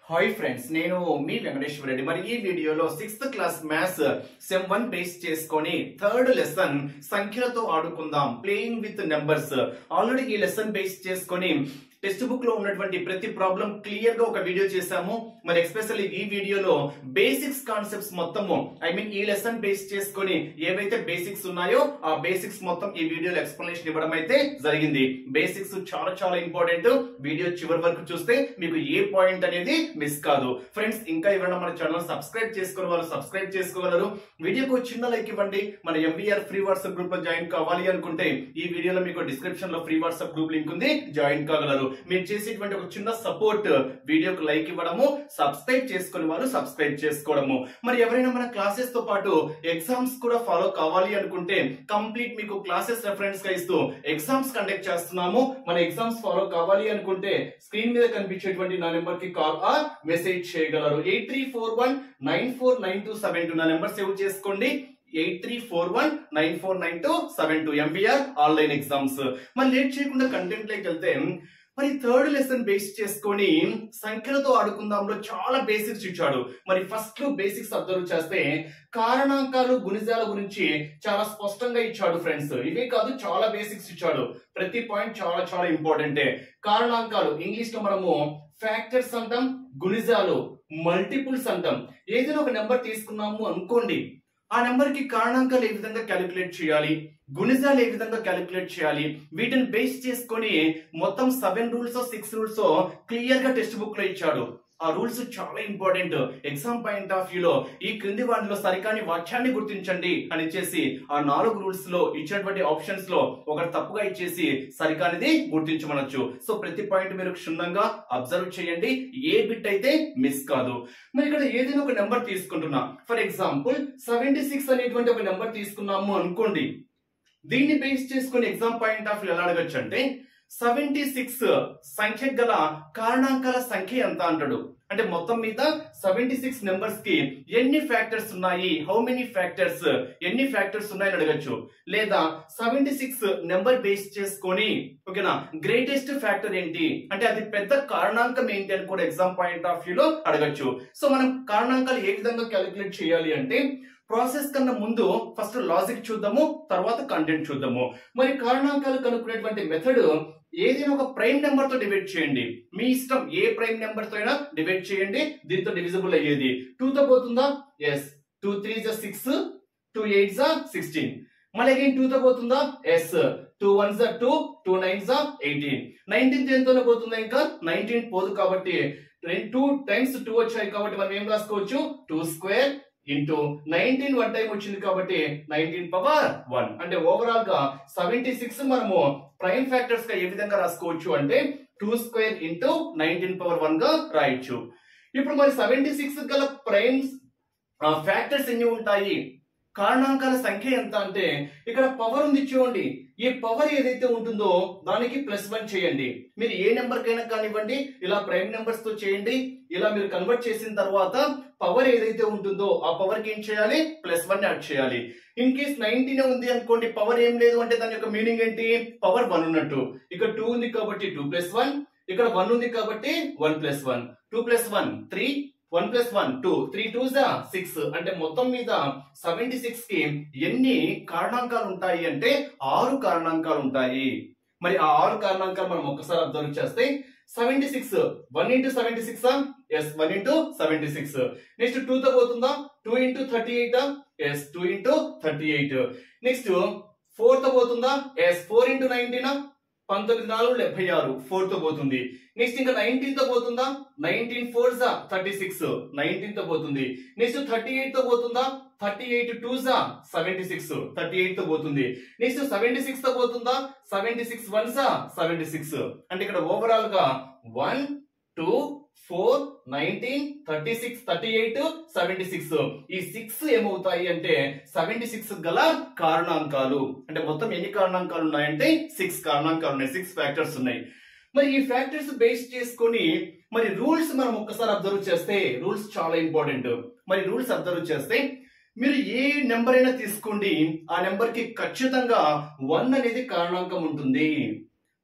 hi friends నేను మీ వెంకటేశ్వర రెడ్డి మరి ఈ వీడియోలో sixth class maths sem one base చేసుకొని థర్డ్ లెసన్ సంఖ్యలతో ఆడుకుందాం ప్లేయింగ్ విత్ నెంబర్స్ ఆల్రెడీ ఈ లెసన్ బేస్ చేసుకొని టెక్స్ట్ బుక్ లో ఉన్నటువంటి ప్రతి ప్రాబ్లం క్లియర్ గా ఒక వీడియో చేశాము మరి ఎస్పెషల్లీ ఈ వీడియోలో బేసిక్స్ కాన్సెప్ట్స్ మొత్తము ఐ మీన్ ఈ లెసన్ బేస్ చేసుకొని ఏవైతే బేసిక్స్ ఉన్నాయో ఆ బేసిక్స్ మొత్తం ఈ వీడియోలో ఎక్స్ప్లెనేషన్ ఇవ్వడం అయితే జరిగింది బేసిక్స్ చాలా చాలా ఇంపార్టెంట్ వీడియో చివరి వరకు చూస్తే మీకు ఏ పాయింట్ అనేది మిస్ కాదు ఫ్రెండ్స్ ఇంకా ఎవరైనా మన ఛానల్ సబ్స్క్రైబ్ చేసుకున్న వాళ్ళు సబ్స్క్రైబ్ చేసుకోగలరు వీడియోకు చిన్న లైక్ ఇవ్వండి మన ఎంవీఆర్ ఫ్రీ వాట్సాప్ గ్రూప్ లో జాయిన్ కావాలి అనుకుంటే ఈ వీడియోలో మీకు డిస్క్రిప్షన్ లో ఫ్రీ వాట్సాప్ గ్రూప్ లింక్ ఉంది జాయిన్ కాగలరు మీరు చేసేటువంటి ఒక చిన్న సపోర్ట్ వీడియోకి లైక్ ఇవ్వడము సబ్స్క్రైబ్ చేసుకునే వాళ్ళు సబ్స్క్రైబ్ చేసుకోవడము మరి ఎవరైనా మన క్లాసెస్ తో పాటు ఎగ్జామ్స్ కూడా ఫాలో కావాలి అనుకుంటే కంప్లీట్ మీకు క్లాసెస్ రెఫరెన్స్ గా ఇస్తూ ఎగ్జామ్స్ కండక్ట్ చేస్తున్నాము మన ఎగ్జామ్స్ ఫాలో కావాలి అనుకుంటే స్క్రీన్ మీద కనిపించేటువంటి నా నెంబర్ కి కాల్ ఆ మెసేజ్ చేయగలరు eight three four one nine four nine two seven two నా నెంబర్ సేవ్ చేసుకోండి eight three four one nine four nine two seven two MBR online exams మరి లేట్ చేయకుండా కంటెంట్ లోకి వెళ్తే మరి థర్డ్ లెసన్ బేస్ చేసుకొని సంఖ్యలతో ఆడుకుందాంలో చాలా బేసిక్స్ ఇచ్చాడు మరి ఫస్ట్ లో బేసిక్స్ అబ్జర్వ్ చేస్తే కారణాంకాలు గుణిజాల గురించి చాలా స్పష్టంగా ఇచ్చాడు ఫ్రెండ్స్ ఇవే కాదు చాలా బేసిక్స్ ఇచ్చాడు ప్రతి పాయింట్ చాలా చాలా ఇంపార్టెంటే కారణాంకాలు ఇంగ్లీష్ లో మనము ఫ్యాక్టర్స్ అంటాం గుణిజాలు మల్టిపుల్స్ అంటాం ఏదైనా ఒక నెంబర్ తీసుకున్నాము అనుకోండి ఆ నెంబర్ కి కారణాంకాలు ఏ విధంగా క్యాలిక్యులేట్ చేయాలి గుణిజాలు ఏ విధంగా క్యాలిక్యులేట్ చేయాలి వీటిని బేస్ చేసుకొని మొత్తం seven rules six rules clear గా టెక్స్ట్ బుక్ లో ఇచ్చాడు ఆ రూల్స్ చాలా important exam point of view లో ఈ క్రింది వాటిలో సరికాని వాక్యాన్ని గుర్తించండి అని ఇచ్చేసి ఆ నాలుగు రూల్స్ లో ఇచ్చినటువంటి ఆప్షన్స్ లో ఒకటి తప్పుగా ఇచ్చేసి సరికానిది గుర్తించమనొచ్చు సో ప్రతి పాయింట్ మీరు క్షుణ్ణంగా అబ్జర్వ్ చేయండి ఏ బిట్ అయితే మిస్ కాదు మరి ఇక్కడ ఏదైనా ఒక నెంబర్ తీసుకుంటున్నా ఫర్ ఎగ్జాంపుల్ సెవెంటీ సిక్స్ అనేటువంటి ఒక నెంబర్ తీసుకున్నాము అనుకోండి దీన్ని బేస్ చేసుకుని ఎగ్జామ్ పాయింట్ ఆఫ్ వ్యూ ఎలా అడగచ్చు అంటే సెవెంటీ సిక్స్ సంఖ్య గల కారణాంకాల సంఖ్య ఎంత అంటాడు అంటే మొత్తం మీద సెవెంటీ సిక్స్ నెంబర్స్ కి ఎన్ని ఫ్యాక్టర్స్ ఉన్నాయి హౌ మెనీ ఫ్యాక్టర్స్ ఎన్ని ఫ్యాక్టర్స్ ఉన్నాయని అడగచ్చు లేదా సెవెంటీ సిక్స్ నెంబర్ బేస్ చేసుకొని ఓకేనా గ్రేటెస్ట్ ఫ్యాక్టర్ ఏంటి అంటే అది పెద్ద కారణాంకం ఏంటి అని కూడా ఎగ్జామ్ పాయింట్ ఆఫ్ వ్యూ లో అడగచ్చు సో మనం కారణాంకాలు ఏ విధంగా క్యాలిక్యులేట్ చేయాలి అంటే ప్రాసెస్ కన్నా ముందు ఫస్ట్ లాజిక్ చూద్దాము తర్వాత కంటెంట్ చూద్దాము మరి కారణాంకాలు కనుక్కునేటువంటి మెథడ్ ఏదైనా ఒక ప్రైమ్ నెంబర్ తో డివైడ్ చేయండి మీ ఇష్టం ఏ ప్రైమ్ నెంబర్ తో అయినా డివైడ్ చేయండి దీంతో డివిజిబుల్ అయ్యేది టూ తో పోతుందా ఎస్ టూ త్రీ జా సిక్స్ టూ ఎయిట్ జా సిక్స్టీన్ మళ్ళీ అగైన్ టూ తో పోతుందా ఎస్ టూ వన్ జా టూ టూ నైన్ జా ఎయిటీన్ నైన్టీన్ దేనితోనే పోతుందా ఇంకా నైన్టీన్ పోదు కాబట్టి టూ టైమ్స్ టూ వచ్చాయి కాబట్టి మనం ఏం రాసుకోవచ్చు two square into nineteen one time వచ్చింది కాబట్టి నైన్టీన్ పవర్ వన్ అంటే ఓవరాల్ గా సెవెంటీ సిక్స్ మనము ప్రైమ్ ఫ్యాక్టర్స్ గా ఏ విధంగా రాసుకోవచ్చు అంటే two square into nineteen power one గా రాయొచ్చు ఇప్పుడు మరి సెవెంటీ సిక్స్ గల ప్రైమ్స్ ఫ్యాక్టర్స్ ఎన్ని ఉంటాయి కారణాంకాల సంఖ్య ఎంత అంటే ఇక్కడ పవర్ ఉంది చూడండి ఈ పవర్ ఏదైతే ఉంటుందో దానికి ప్లస్ వన్ చేయండి మీరు ఏ నెంబర్ కైనా కానివ్వండి ఇలా ప్రైమ్ నెంబర్స్ తో చేయండి ఇలా మీరు కన్వర్ట్ చేసిన తర్వాత పవర్ ఏదైతే ఉంటుందో ఆ పవర్ కి ఏం చేయాలి ప్లస్ వన్ యాడ్ చేయాలి ఇన్ కేస్ నైన్టీన్ ఉంది అనుకోండి పవర్ ఏం లేదు అంటే దాని యొక్క మీనింగ్ ఏంటి పవర్ వన్ ఉన్నట్టు ఇక్కడ టూ ఉంది కాబట్టి టూ ప్లస్ వన్ ఇక్కడ వన్ ఉంది కాబట్టి one plus one two plus one three one plus one two three two జా సిక్స్ అంటే మొత్తం మీద సెవెంటీ సిక్స్ కి ఎన్ని కారణాంకాలు ఉంటాయి అంటే ఆరు కారణాంకాలు ఉంటాయి మరి ఆ ఆరు కారణాంకాలు మనం ఒక్కసారి అబ్జర్వ్ చేస్తే seventy six one into seventy six yes one into seventy six next two తో పోతుందా two into thirty eight yes two into thirty eight next four తో పోతుందా ఎస్ ఫోర్ ఇంటూ నైన్టీన్ పంతొమ్మిది నాలుగు డెబ్బై ఆరు ఫోర్ తో పోతుంది నెక్స్ట్ ఇంకా నైన్టీన్ తో పోతుందా నైన్టీన్ ఫోర్ జా థర్టీ సిక్స్ నైన్టీన్ తో పోతుంది నెక్స్ట్ థర్టీ ఎయిట్ తో పోతుందా థర్టీ ఎయిట్ టూ జా సెవెంటీ సిక్స్ థర్టీ ఎయిట్ తో పోతుంది నెక్స్ట్ సెవెంటీ సిక్స్ తో పోతుందా సెవెంటీ సిక్స్ వన్ జా సెవెంటీ సిక్స్ అంటే ఇక్కడ ఓవరాల్ గా one two four nineteen thirty six thirty eight seventy six ఈ సిక్స్ ఏమవుతాయి అంటే సెవెంటీ సిక్స్ గల కారణాంకాలు అంటే మొత్తం ఎన్ని కారణాంకాలు ఉన్నాయంటే సిక్స్ కారణాంకాలు ఉన్నాయి సిక్స్ ఫ్యాక్టర్స్ ఉన్నాయి మరి ఈ ఫ్యాక్టర్స్ బేస్ చేసుకొని మరి రూల్స్ మనం ఒక్కసారి అబ్జర్వ్ చేస్తే రూల్స్ చాలా ఇంపార్టెంట్ మరి రూల్స్ అబ్జర్వ్ చేస్తే మీరు ఏ నెంబర్ అయినా తీసుకోండి ఆ నెంబర్ కి ఖచ్చితంగా వన్ అనేది కారణాంకం ఉంటుంది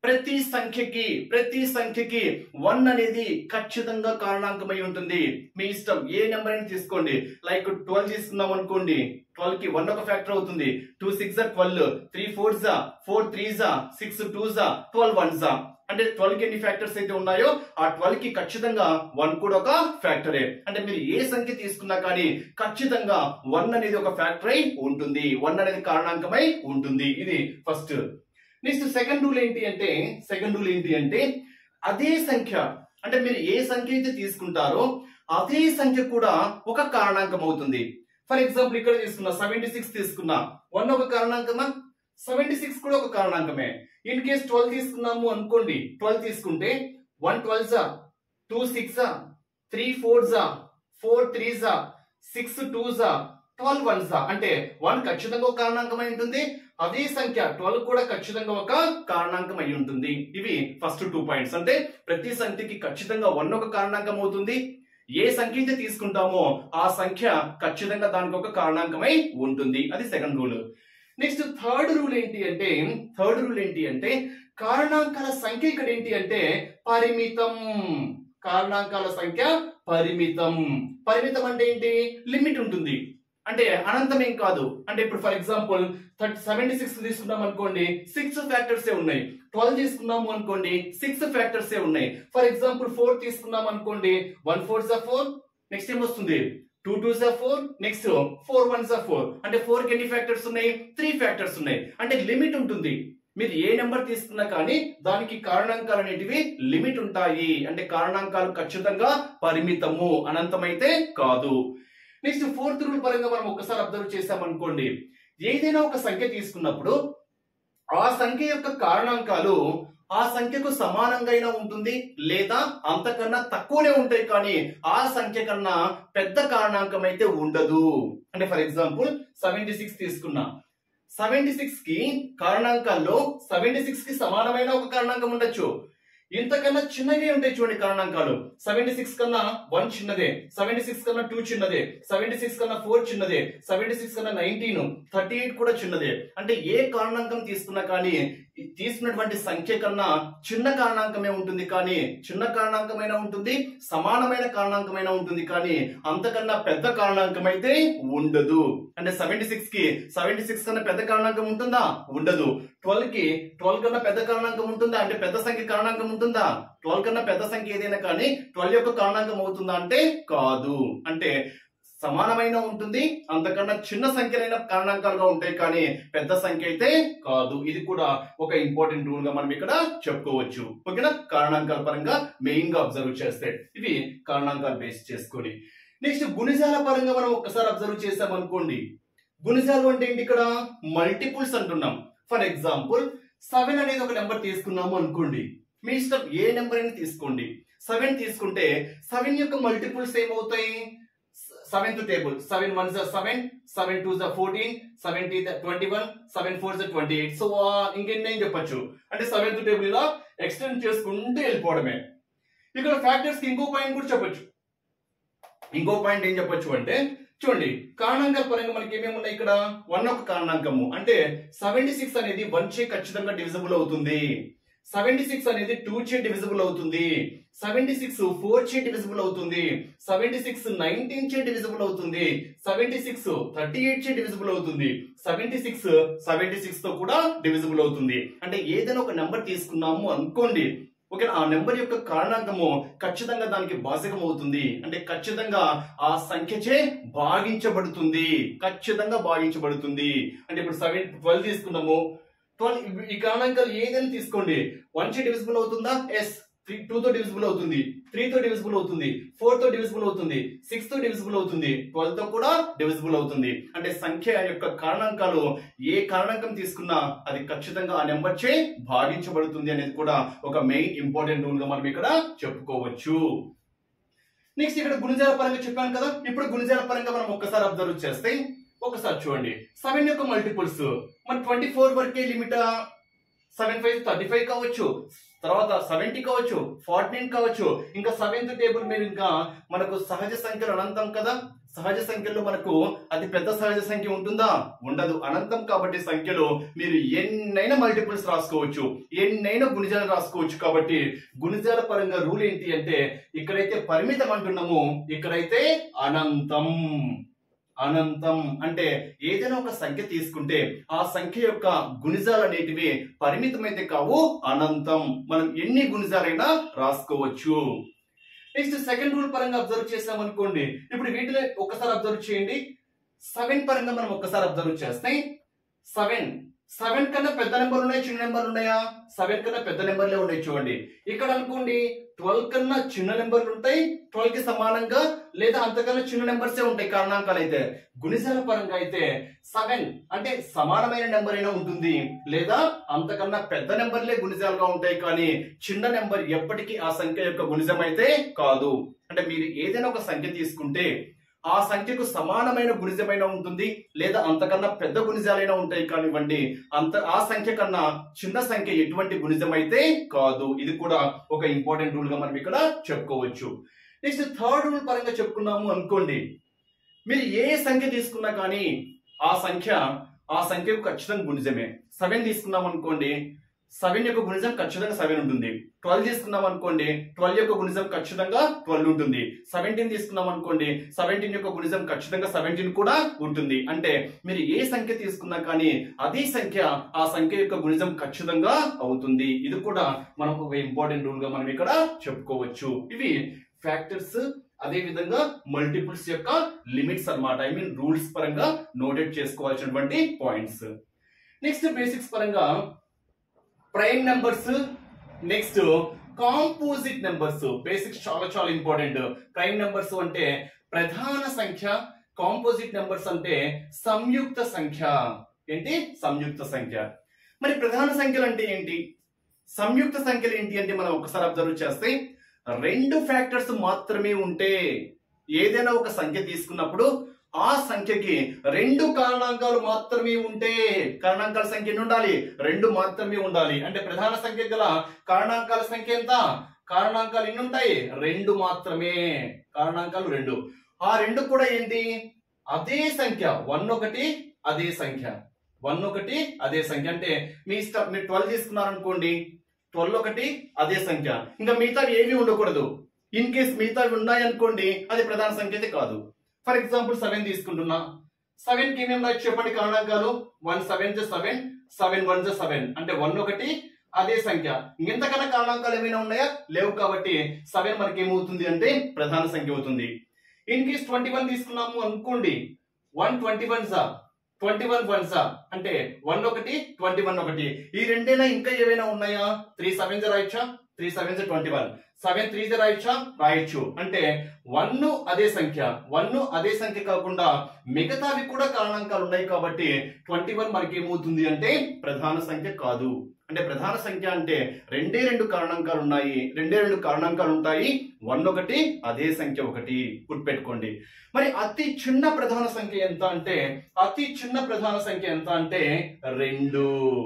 ప్రతి సంఖ్యకి ప్రతి సంఖ్యకి వన్ అనేది ఖచ్చితంగా కారణాంకమై ఉంటుంది మీ ఇష్టం ఏ నెంబర్ అయినా తీసుకోండి లైక్ ట్వెల్వ్ తీసుకున్నాం అనుకోండి ట్వెల్వ్ కి వన్ ఒక ఫ్యాక్టర్ అవుతుంది టూ సిక్స్ జా ట్వెల్వ్ త్రీ ఫోర్ జా ఫోర్ త్రీ జా సిక్స్ టూ జా ట్వెల్వ్ వన్ జా అంటే ట్వెల్వ్ కి ఎన్ని ఫ్యాక్టర్స్ అయితే ఉన్నాయో ఆ ట్వెల్వ్ కి ఖచ్చితంగా వన్ కూడా ఒక ఫ్యాక్టరే అంటే మీరు ఏ సంఖ్య తీసుకున్నా కానీ ఖచ్చితంగా వన్ అనేది ఒక ఫ్యాక్టర్ అయి ఉంటుంది వన్ అనేది కారణాంకమై ఉంటుంది ఇది ఫస్ట్ నెక్స్ట్ సెకండ్ రూల్ ఏంటి అంటే సెకండ్ రూల్ ఏంటి అంటే అదే సంఖ్య అంటే మీరు ఏ సంఖ్య అయితే తీసుకుంటారో అదే సంఖ్య కూడా ఒక కారణాంకం అవుతుంది ఫర్ ఎగ్జాంపుల్ ఇక్కడ తీసుకున్నా సెవెంటీ సిక్స్ తీసుకున్నా వన్ ఒక కారణాంకమా సెవెంటీ సిక్స్ కూడా ఒక కారణాంకమే ఇన్ కేస్ ట్వెల్వ్ తీసుకున్నాము అనుకోండి ట్వెల్వ్ తీసుకుంటే వన్ ట్వెల్వ్ జా టూ సిక్స్ జా త్రీ ఫోర్ జా ఫోర్ త్రీ జా సిక్స్ టూ జా ట్వెల్వ్ వన్ జా అంటే వన్ ఖచ్చితంగా ఒక కారణాంకమై ఉంటుంది అదే సంఖ్య ట్వెల్వ్ కూడా ఖచ్చితంగా ఒక కారణాంకం అయి ఉంటుంది ఇవి ఫస్ట్ టూ పాయింట్స్ అంటే ప్రతి సంఖ్యకి ఖచ్చితంగా వన్ ఒక కారణాంకం అవుతుంది ఏ సంఖ్య అయితే తీసుకుంటామో ఆ సంఖ్య ఖచ్చితంగా దానికి ఒక కారణాంకమై ఉంటుంది అది second rule next third rule ఏంటి అంటే థర్డ్ రూల్ ఏంటి అంటే కారణాంకాల సంఖ్య ఇక్కడ ఏంటి అంటే పరిమితం కారణాంకాల సంఖ్య పరిమితం పరిమితం అంటే ఏంటి లిమిట్ ఉంటుంది అంటే అనంతం ఏం కాదు అంటే ఇప్పుడు for example thirty seventy six తీసుకున్నాం అనుకోండి సిక్స్ ఫ్యాక్టర్స్ ఏ ఉన్నాయి ట్వెల్వ్ తీసుకున్నాము అనుకోండి సిక్స్ ఫ్యాక్టర్స్ ఏ ఉన్నాయి ఫర్ ఎగ్జాంపుల్ ఫోర్ తీసుకున్నాం అనుకోండి వన్ ఫోర్ జా ఫోర్ నెక్స్ట్ ఏం వస్తుంది టూ టూ జా ఫోర్ నెక్స్ట్ ఫోర్ వన్ జా ఫోర్ అంటే ఫోర్ కి ఎన్ని ఫ్యాక్టర్స్ ఉన్నాయి త్రీ ఫ్యాక్టర్స్ ఉన్నాయి అంటే లిమిట్ ఉంటుంది మీరు ఏ నెంబర్ తీసుకున్నా కానీ దానికి కారణాంకాలు అనేటివి లిమిట్ ఉంటాయి అంటే కారణాంకాలు ఖచ్చితంగా పరిమితము అనంతమైతే కాదు నెక్స్ట్ ఫోర్త్ రూల్ పరంగా మనం ఒక్కసారి అబ్జర్వ్ చేసామనుకోండి ఏదైనా ఒక సంఖ్య తీసుకున్నప్పుడు ఆ సంఖ్య యొక్క కారణాంకాలు ఆ సంఖ్యకు సమానంగా అయినా ఉంటుంది లేదా అంతకన్నా తక్కువనే ఉంటాయి కానీ ఆ సంఖ్య కన్నా పెద్ద కారణాంకం అయితే ఉండదు అంటే ఫర్ ఎగ్జాంపుల్ సెవెంటీ సిక్స్ తీసుకున్నా సెవెంటీ సిక్స్ కి కారణాంకాల్లో సెవెంటీ సిక్స్ కి సమానమైన ఒక కారణాంకం ఉండొచ్చు ఇంతకన్నా చిన్నవి ఉంటాయి చూడండి కారణాంకాలు సెవెంటీ సిక్స్ కన్నా వన్ చిన్నదే సెవెంటీ సిక్స్ కన్నా టూ చిన్నదే సెవెంటీ సిక్స్ కన్నా ఫోర్ చిన్నదే సెవెంటీ సిక్స్ కన్నా నైన్టీన్ థర్టీ ఎయిట్ కూడా చిన్నదే అంటే ఏ కారణాంకం తీసుకున్నా కానీ ఈ తీసుకున్నటువంటి సంఖ్య కన్నా చిన్న కారణాంకమే ఉంటుంది కానీ చిన్న కారణాంకమైనా ఉంటుంది సమానమైన కారణాంకమైనా ఉంటుంది కానీ అంతకన్నా పెద్ద కారణాంకం అయితే ఉండదు అంటే సెవెంటీ సిక్స్ కి సెవెంటీ సిక్స్ కన్నా పెద్ద కారణాంకం ఉంటుందా ఉండదు ట్వెల్వ్ కి ట్వెల్వ్ కన్నా పెద్ద కారణాంకం ఉంటుందా అంటే పెద్ద సంఖ్య కారణాంకం ఉంటుందా ట్వెల్వ్ కన్నా పెద్ద సంఖ్య ఏదైనా కానీ ట్వెల్వ్ యొక్క కారణాంకం అవుతుందా అంటే కాదు అంటే సమానమైన ఉంటుంది అంతకన్నా చిన్న సంఖ్యలైన కారణాంకాలుగా ఉంటాయి కానీ పెద్ద సంఖ్య అయితే కాదు ఇది కూడా ఒక ఇంపార్టెంట్ రూల్ గా మనం ఇక్కడ చెప్పుకోవచ్చు ఓకేనా కారణాంకాల పరంగా మెయిన్ గా అబ్జర్వ్ చేస్తే ఇవి కారణాంకాలు బేస్ చేసుకొని నెక్స్ట్ గుణిజాల పరంగా మనం ఒక్కసారి అబ్జర్వ్ చేసాం అనుకోండి గుణిజాలు అంటే ఏంటి ఇక్కడ మల్టిపుల్స్ అంటున్నాం ఫర్ ఎగ్జాంపుల్ సెవెన్ అనేది ఒక నెంబర్ తీసుకున్నాము అనుకోండి మీ ఇష్టం ఏ నెంబర్ అయినా తీసుకోండి సెవెన్ తీసుకుంటే సెవెన్ యొక్క మల్టిపుల్స్ ఏమవుతాయి సెవెంత్ టేబుల్ సెవెన్ వన్ జా సెవెన్ సెవెన్ టూ జా ఫోర్టీన్ సెవెన్ టీ ట్వంటీ వన్ సెవెన్ ఫోర్ జా ట్వంటీ ఎయిట్ సో ఇంకెన్ని అని చెప్పొచ్చు అంటే సెవెంత్ టేబుల్ ఇలా ఎక్స్టెండ్ చేసుకుంటూ వెళ్ళిపోవడమే ఇక్కడ ఫ్యాక్టర్స్ కి ఇంకో పాయింట్ కూడా చెప్పొచ్చు ఇంకో పాయింట్ ఏం చెప్పొచ్చు అంటే చూడండి కారణాంకాల పరంగా మనకి ఏమేమి ఉన్నాయి ఇక్కడ వన్ ఒక కారణాంకము అంటే సెవెంటీ సిక్స్ అనేది వన్ చే ఖచ్చితంగా డివిజిబుల్ అవుతుంది సెవెంటీ సిక్స్ అనేది టూ చే డివిజిబుల్ అవుతుంది సెవెంటీ సిక్స్ ఫోర్ చే డివిజిబుల్ అవుతుంది సెవెంటీ సిక్స్ నైన్టీన్ చే డివిజిబుల్ అవుతుంది సెవెంటీ సిక్స్ థర్టీ ఎయిట్ చే డివిజిబుల్ అవుతుంది సెవెంటీ సిక్స్ సెవెంటీ సిక్స్ తో కూడా డివిజిబుల్ అవుతుంది అంటే ఏదైనా ఒక నెంబర్ తీసుకున్నాము అనుకోండి ఓకే ఆ నెంబర్ యొక్క కారణాంకము ఖచ్చితంగా దానికి భాజకం అవుతుంది అంటే ఖచ్చితంగా ఆ సంఖ్యచే భాగించబడుతుంది ఖచ్చితంగా భాగించబడుతుంది అంటే ఇప్పుడు సెవెన్ ట్వెల్వ్ తీసుకున్నాము ట్వెల్వ్ ఈ కారణాంకాలు ఏదైనా తీసుకోండి వన్ చే డివిజిబుల్ అవుతుందా ఎస్ త్రీ టూ తో డివిజిబుల్ అవుతుంది త్రీ తో డివిజిబుల్ అవుతుంది ఫోర్ తో డివిజిబుల్ అవుతుంది సిక్స్ తో డివిజిబుల్ అవుతుంది ట్వెల్వ్ తో కూడా డివిజిబుల్ అవుతుంది అంటే సంఖ్య యొక్క కారణాంకాలు ఏ కారణాంకం తీసుకున్నా అది ఖచ్చితంగా ఆ నెంబర్ చే భాగించబడుతుంది అనేది కూడా ఒక మెయిన్ ఇంపార్టెంట్ రూల్ గా మనం ఇక్కడ చెప్పుకోవచ్చు నెక్స్ట్ ఇక్కడ గుణిజాల పరంగా చెప్పాను కదా ఇప్పుడు గుణిజాల పరంగా మనం ఒక్కసారి అబ్జర్వ్ చేస్తే ఒకసారి చూడండి సెవెన్ యొక్క మల్టిపుల్స్ మన ట్వంటీ ఫోర్ వరకే లిమిటా సెవెన్ ఫైవ్ థర్టీ ఫైవ్ కావచ్చు తర్వాత సెవెంటీ కావచ్చు ఫార్టీ నైన్ కావచ్చు ఇంకా సెవెంత్ టేబుల్ మీరు ఇంకా మనకు సహజ సంఖ్యలు అనంతం కదా సహజ సంఖ్యలో మనకు అతి పెద్ద సహజ సంఖ్య ఉంటుందా ఉండదు అనంతం కాబట్టి సంఖ్యలో మీరు ఎన్నైనా మల్టిపుల్స్ రాసుకోవచ్చు ఎన్నైనా గుణిజాలు రాసుకోవచ్చు కాబట్టి గుణిజాల పరంగా రూల్ ఏంటి అంటే ఇక్కడైతే పరిమితం అంటున్నాము ఇక్కడైతే అనంతం అనంతం అంటే ఏదైనా ఒక సంఖ్య తీసుకుంటే ఆ సంఖ్య యొక్క గుణిజాలు అనేటివి పరిమితమైతే కావు అనంతం మనం ఎన్ని గుణిజాలైనా రాసుకోవచ్చు నెక్స్ట్ సెకండ్ రూల్ పరంగా అబ్జర్వ్ చేసాం అనుకోండి ఇప్పుడు వీటిలో ఒక్కసారి అబ్జర్వ్ చేయండి సెవెన్ పరంగా మనం ఒక్కసారి అబ్జర్వ్ చేస్తే సెవెన్ సెవెన్ కన్నా పెద్ద నెంబర్ ఉన్నాయి చిన్న నెంబర్ ఉన్నాయా సెవెన్ కన్నా పెద్ద నెంబర్లే ఉన్నాయి చూడండి ఇక్కడ అనుకోండి ట్వెల్వ్ కన్నా చిన్న నెంబర్లు ఉంటాయి ట్వెల్వ్ కి సమానంగా లేదా అంతకన్నా చిన్న నెంబర్సే ఉంటాయి కారణాంకాలు అయితే గుణిజాల పరంగా అయితే సెవెన్ అంటే సమానమైన నెంబర్ అయినా ఉంటుంది లేదా అంతకన్నా పెద్ద నెంబర్లే గుణిజాలుగా ఉంటాయి కానీ చిన్న నెంబర్ ఎప్పటికీ ఆ సంఖ్య యొక్క గుణిజం అయితే కాదు అంటే మీరు ఏదైనా ఒక సంఖ్య తీసుకుంటే ఆ సంఖ్యకు సమానమైన గుణిజమైన ఉంటుంది లేదా అంతకన్నా పెద్ద గుణిజాలైనా ఉంటాయి కానివ్వండి అంత ఆ సంఖ్య కన్నా చిన్న సంఖ్య ఎటువంటి గుణిజం అయితే కాదు ఇది కూడా ఒక ఇంపార్టెంట్ రూల్ గా మనం ఇక్కడ చెప్పుకోవచ్చు నెక్స్ట్ థర్డ్ రూల్ పరంగా చెప్పుకున్నాము అనుకోండి మీరు ఏ సంఖ్య తీసుకున్నా కానీ ఆ సంఖ్య ఆ సంఖ్యకు ఖచ్చితంగా గుణిజమే సెవెన్ తీసుకున్నాం అనుకోండి సెవెన్ యొక్క గుణిజం ఖచ్చితంగా సెవెన్ ఉంటుంది ట్వెల్వ్ తీసుకున్నాం అనుకోండి ట్వెల్వ్ యొక్క గుణిజం ఖచ్చితంగా ట్వెల్వ్ ఉంటుంది సెవెంటీన్ తీసుకున్నాం అనుకోండి సెవెంటీన్ యొక్క గుణిజం ఖచ్చితంగా సెవెంటీన్ కూడా ఉంటుంది అంటే మీరు ఏ సంఖ్య తీసుకున్నా కానీ అదే సంఖ్య ఆ సంఖ్య యొక్క గుణిజం ఖచ్చితంగా అవుతుంది ఇది కూడా మనం ఒక ఇంపార్టెంట్ రూల్ గా మనం ఇక్కడ చెప్పుకోవచ్చు ఇవి ఫ్యాక్టర్స్ అదే విధంగా మల్టిపుల్స్ యొక్క లిమిట్స్ అన్నమాట ఐ మీన్ రూల్స్ పరంగా నోటెడ్ చేసుకోవాల్సినటువంటి పాయింట్స్ నెక్స్ట్ బేసిక్స్ పరంగా prime numbers next composite numbers basics చాలా చాలా ఇంపార్టెంట్ ప్రైమ్ నెంబర్స్ అంటే ప్రధాన సంఖ్య కాంపోజిట్ నెంబర్స్ అంటే సంయుక్త సంఖ్య ఏంటి సంయుక్త సంఖ్య మరి ప్రధాన సంఖ్యలు అంటే ఏంటి సంయుక్త సంఖ్యలు ఏంటి అంటే మనం ఒకసారి అబ్జర్వ్ చేస్తే రెండు ఫ్యాక్టర్స్ మాత్రమే ఉంటే ఏదైనా ఒక సంఖ్య తీసుకున్నప్పుడు ఆ సంఖ్యకి రెండు కారణాంకాలు మాత్రమే ఉంటే కారణాంకాల సంఖ్య ఎన్ని ఉండాలి రెండు మాత్రమే ఉండాలి అంటే ప్రధాన సంఖ్య గల కారణాంకాల సంఖ్య ఎంత కారణాంకాలు ఎన్ని ఉంటాయి రెండు మాత్రమే కారణాంకాలు రెండు ఆ రెండు కూడా ఏంటి అదే సంఖ్య వన్ ఒకటి అదే సంఖ్య వన్ ఒకటి అదే సంఖ్య అంటే మీ ఇష్టం మీరు ట్వెల్వ్ తీసుకున్నారనుకోండి ట్వెల్వ్ ఒకటి అదే సంఖ్య ఇంకా మిగతావి ఏమీ ఉండకూడదు ఇన్ కేస్ మిగతావి ఉన్నాయనుకోండి అది ప్రధాన సంఖ్య అయితే కాదు ఫర్ ఎగ్జాంపుల్ సెవెన్ తీసుకుంటున్నా సెవెన్ కి ఏమేమి రాయొచ్చు చెప్పండి కారణాంకాలు one seven seven seven one seven అంటే వన్ ఒకటి అదే సంఖ్య ఇంతకన్నా కారణాంకాలు ఏమైనా ఉన్నాయా లేవు కాబట్టి సెవెన్ మనకి ఏమవుతుంది అంటే ప్రధాన సంఖ్య అవుతుంది ఇన్ కేస్ ట్వంటీ వన్ తీసుకున్నాము అనుకోండి వన్ ట్వంటీ వన్ సా ట్వంటీ వన్ వన్ సా అంటే వన్ ఒకటి ట్వంటీ వన్ ఒకటి ఈ రెండైనా ఇంకా ఏమైనా ఉన్నాయా త్రీ సెవెన్ రాయొచ్చా three seven twenty one seven three రాయొచ్చా రాయొచ్చు అంటే వన్ అదే సంఖ్య వన్ అదే సంఖ్య కాకుండా మిగతావి కూడా కారణాంకాలు ఉన్నాయి కాబట్టి ట్వంటీ వన్ మనకి ఏమవుతుంది అంటే ప్రధాన సంఖ్య కాదు అంటే ప్రధాన సంఖ్య అంటే రెండే రెండు కారణాంకాలు ఉన్నాయి రెండే రెండు కారణాంకాలు ఉంటాయి వన్ ఒకటి అదే సంఖ్య ఒకటి గుర్తుపెట్టుకోండి మరి అతి చిన్న ప్రధాన సంఖ్య ఎంత అంటే అతి చిన్న ప్రధాన సంఖ్య ఎంత అంటే రెండు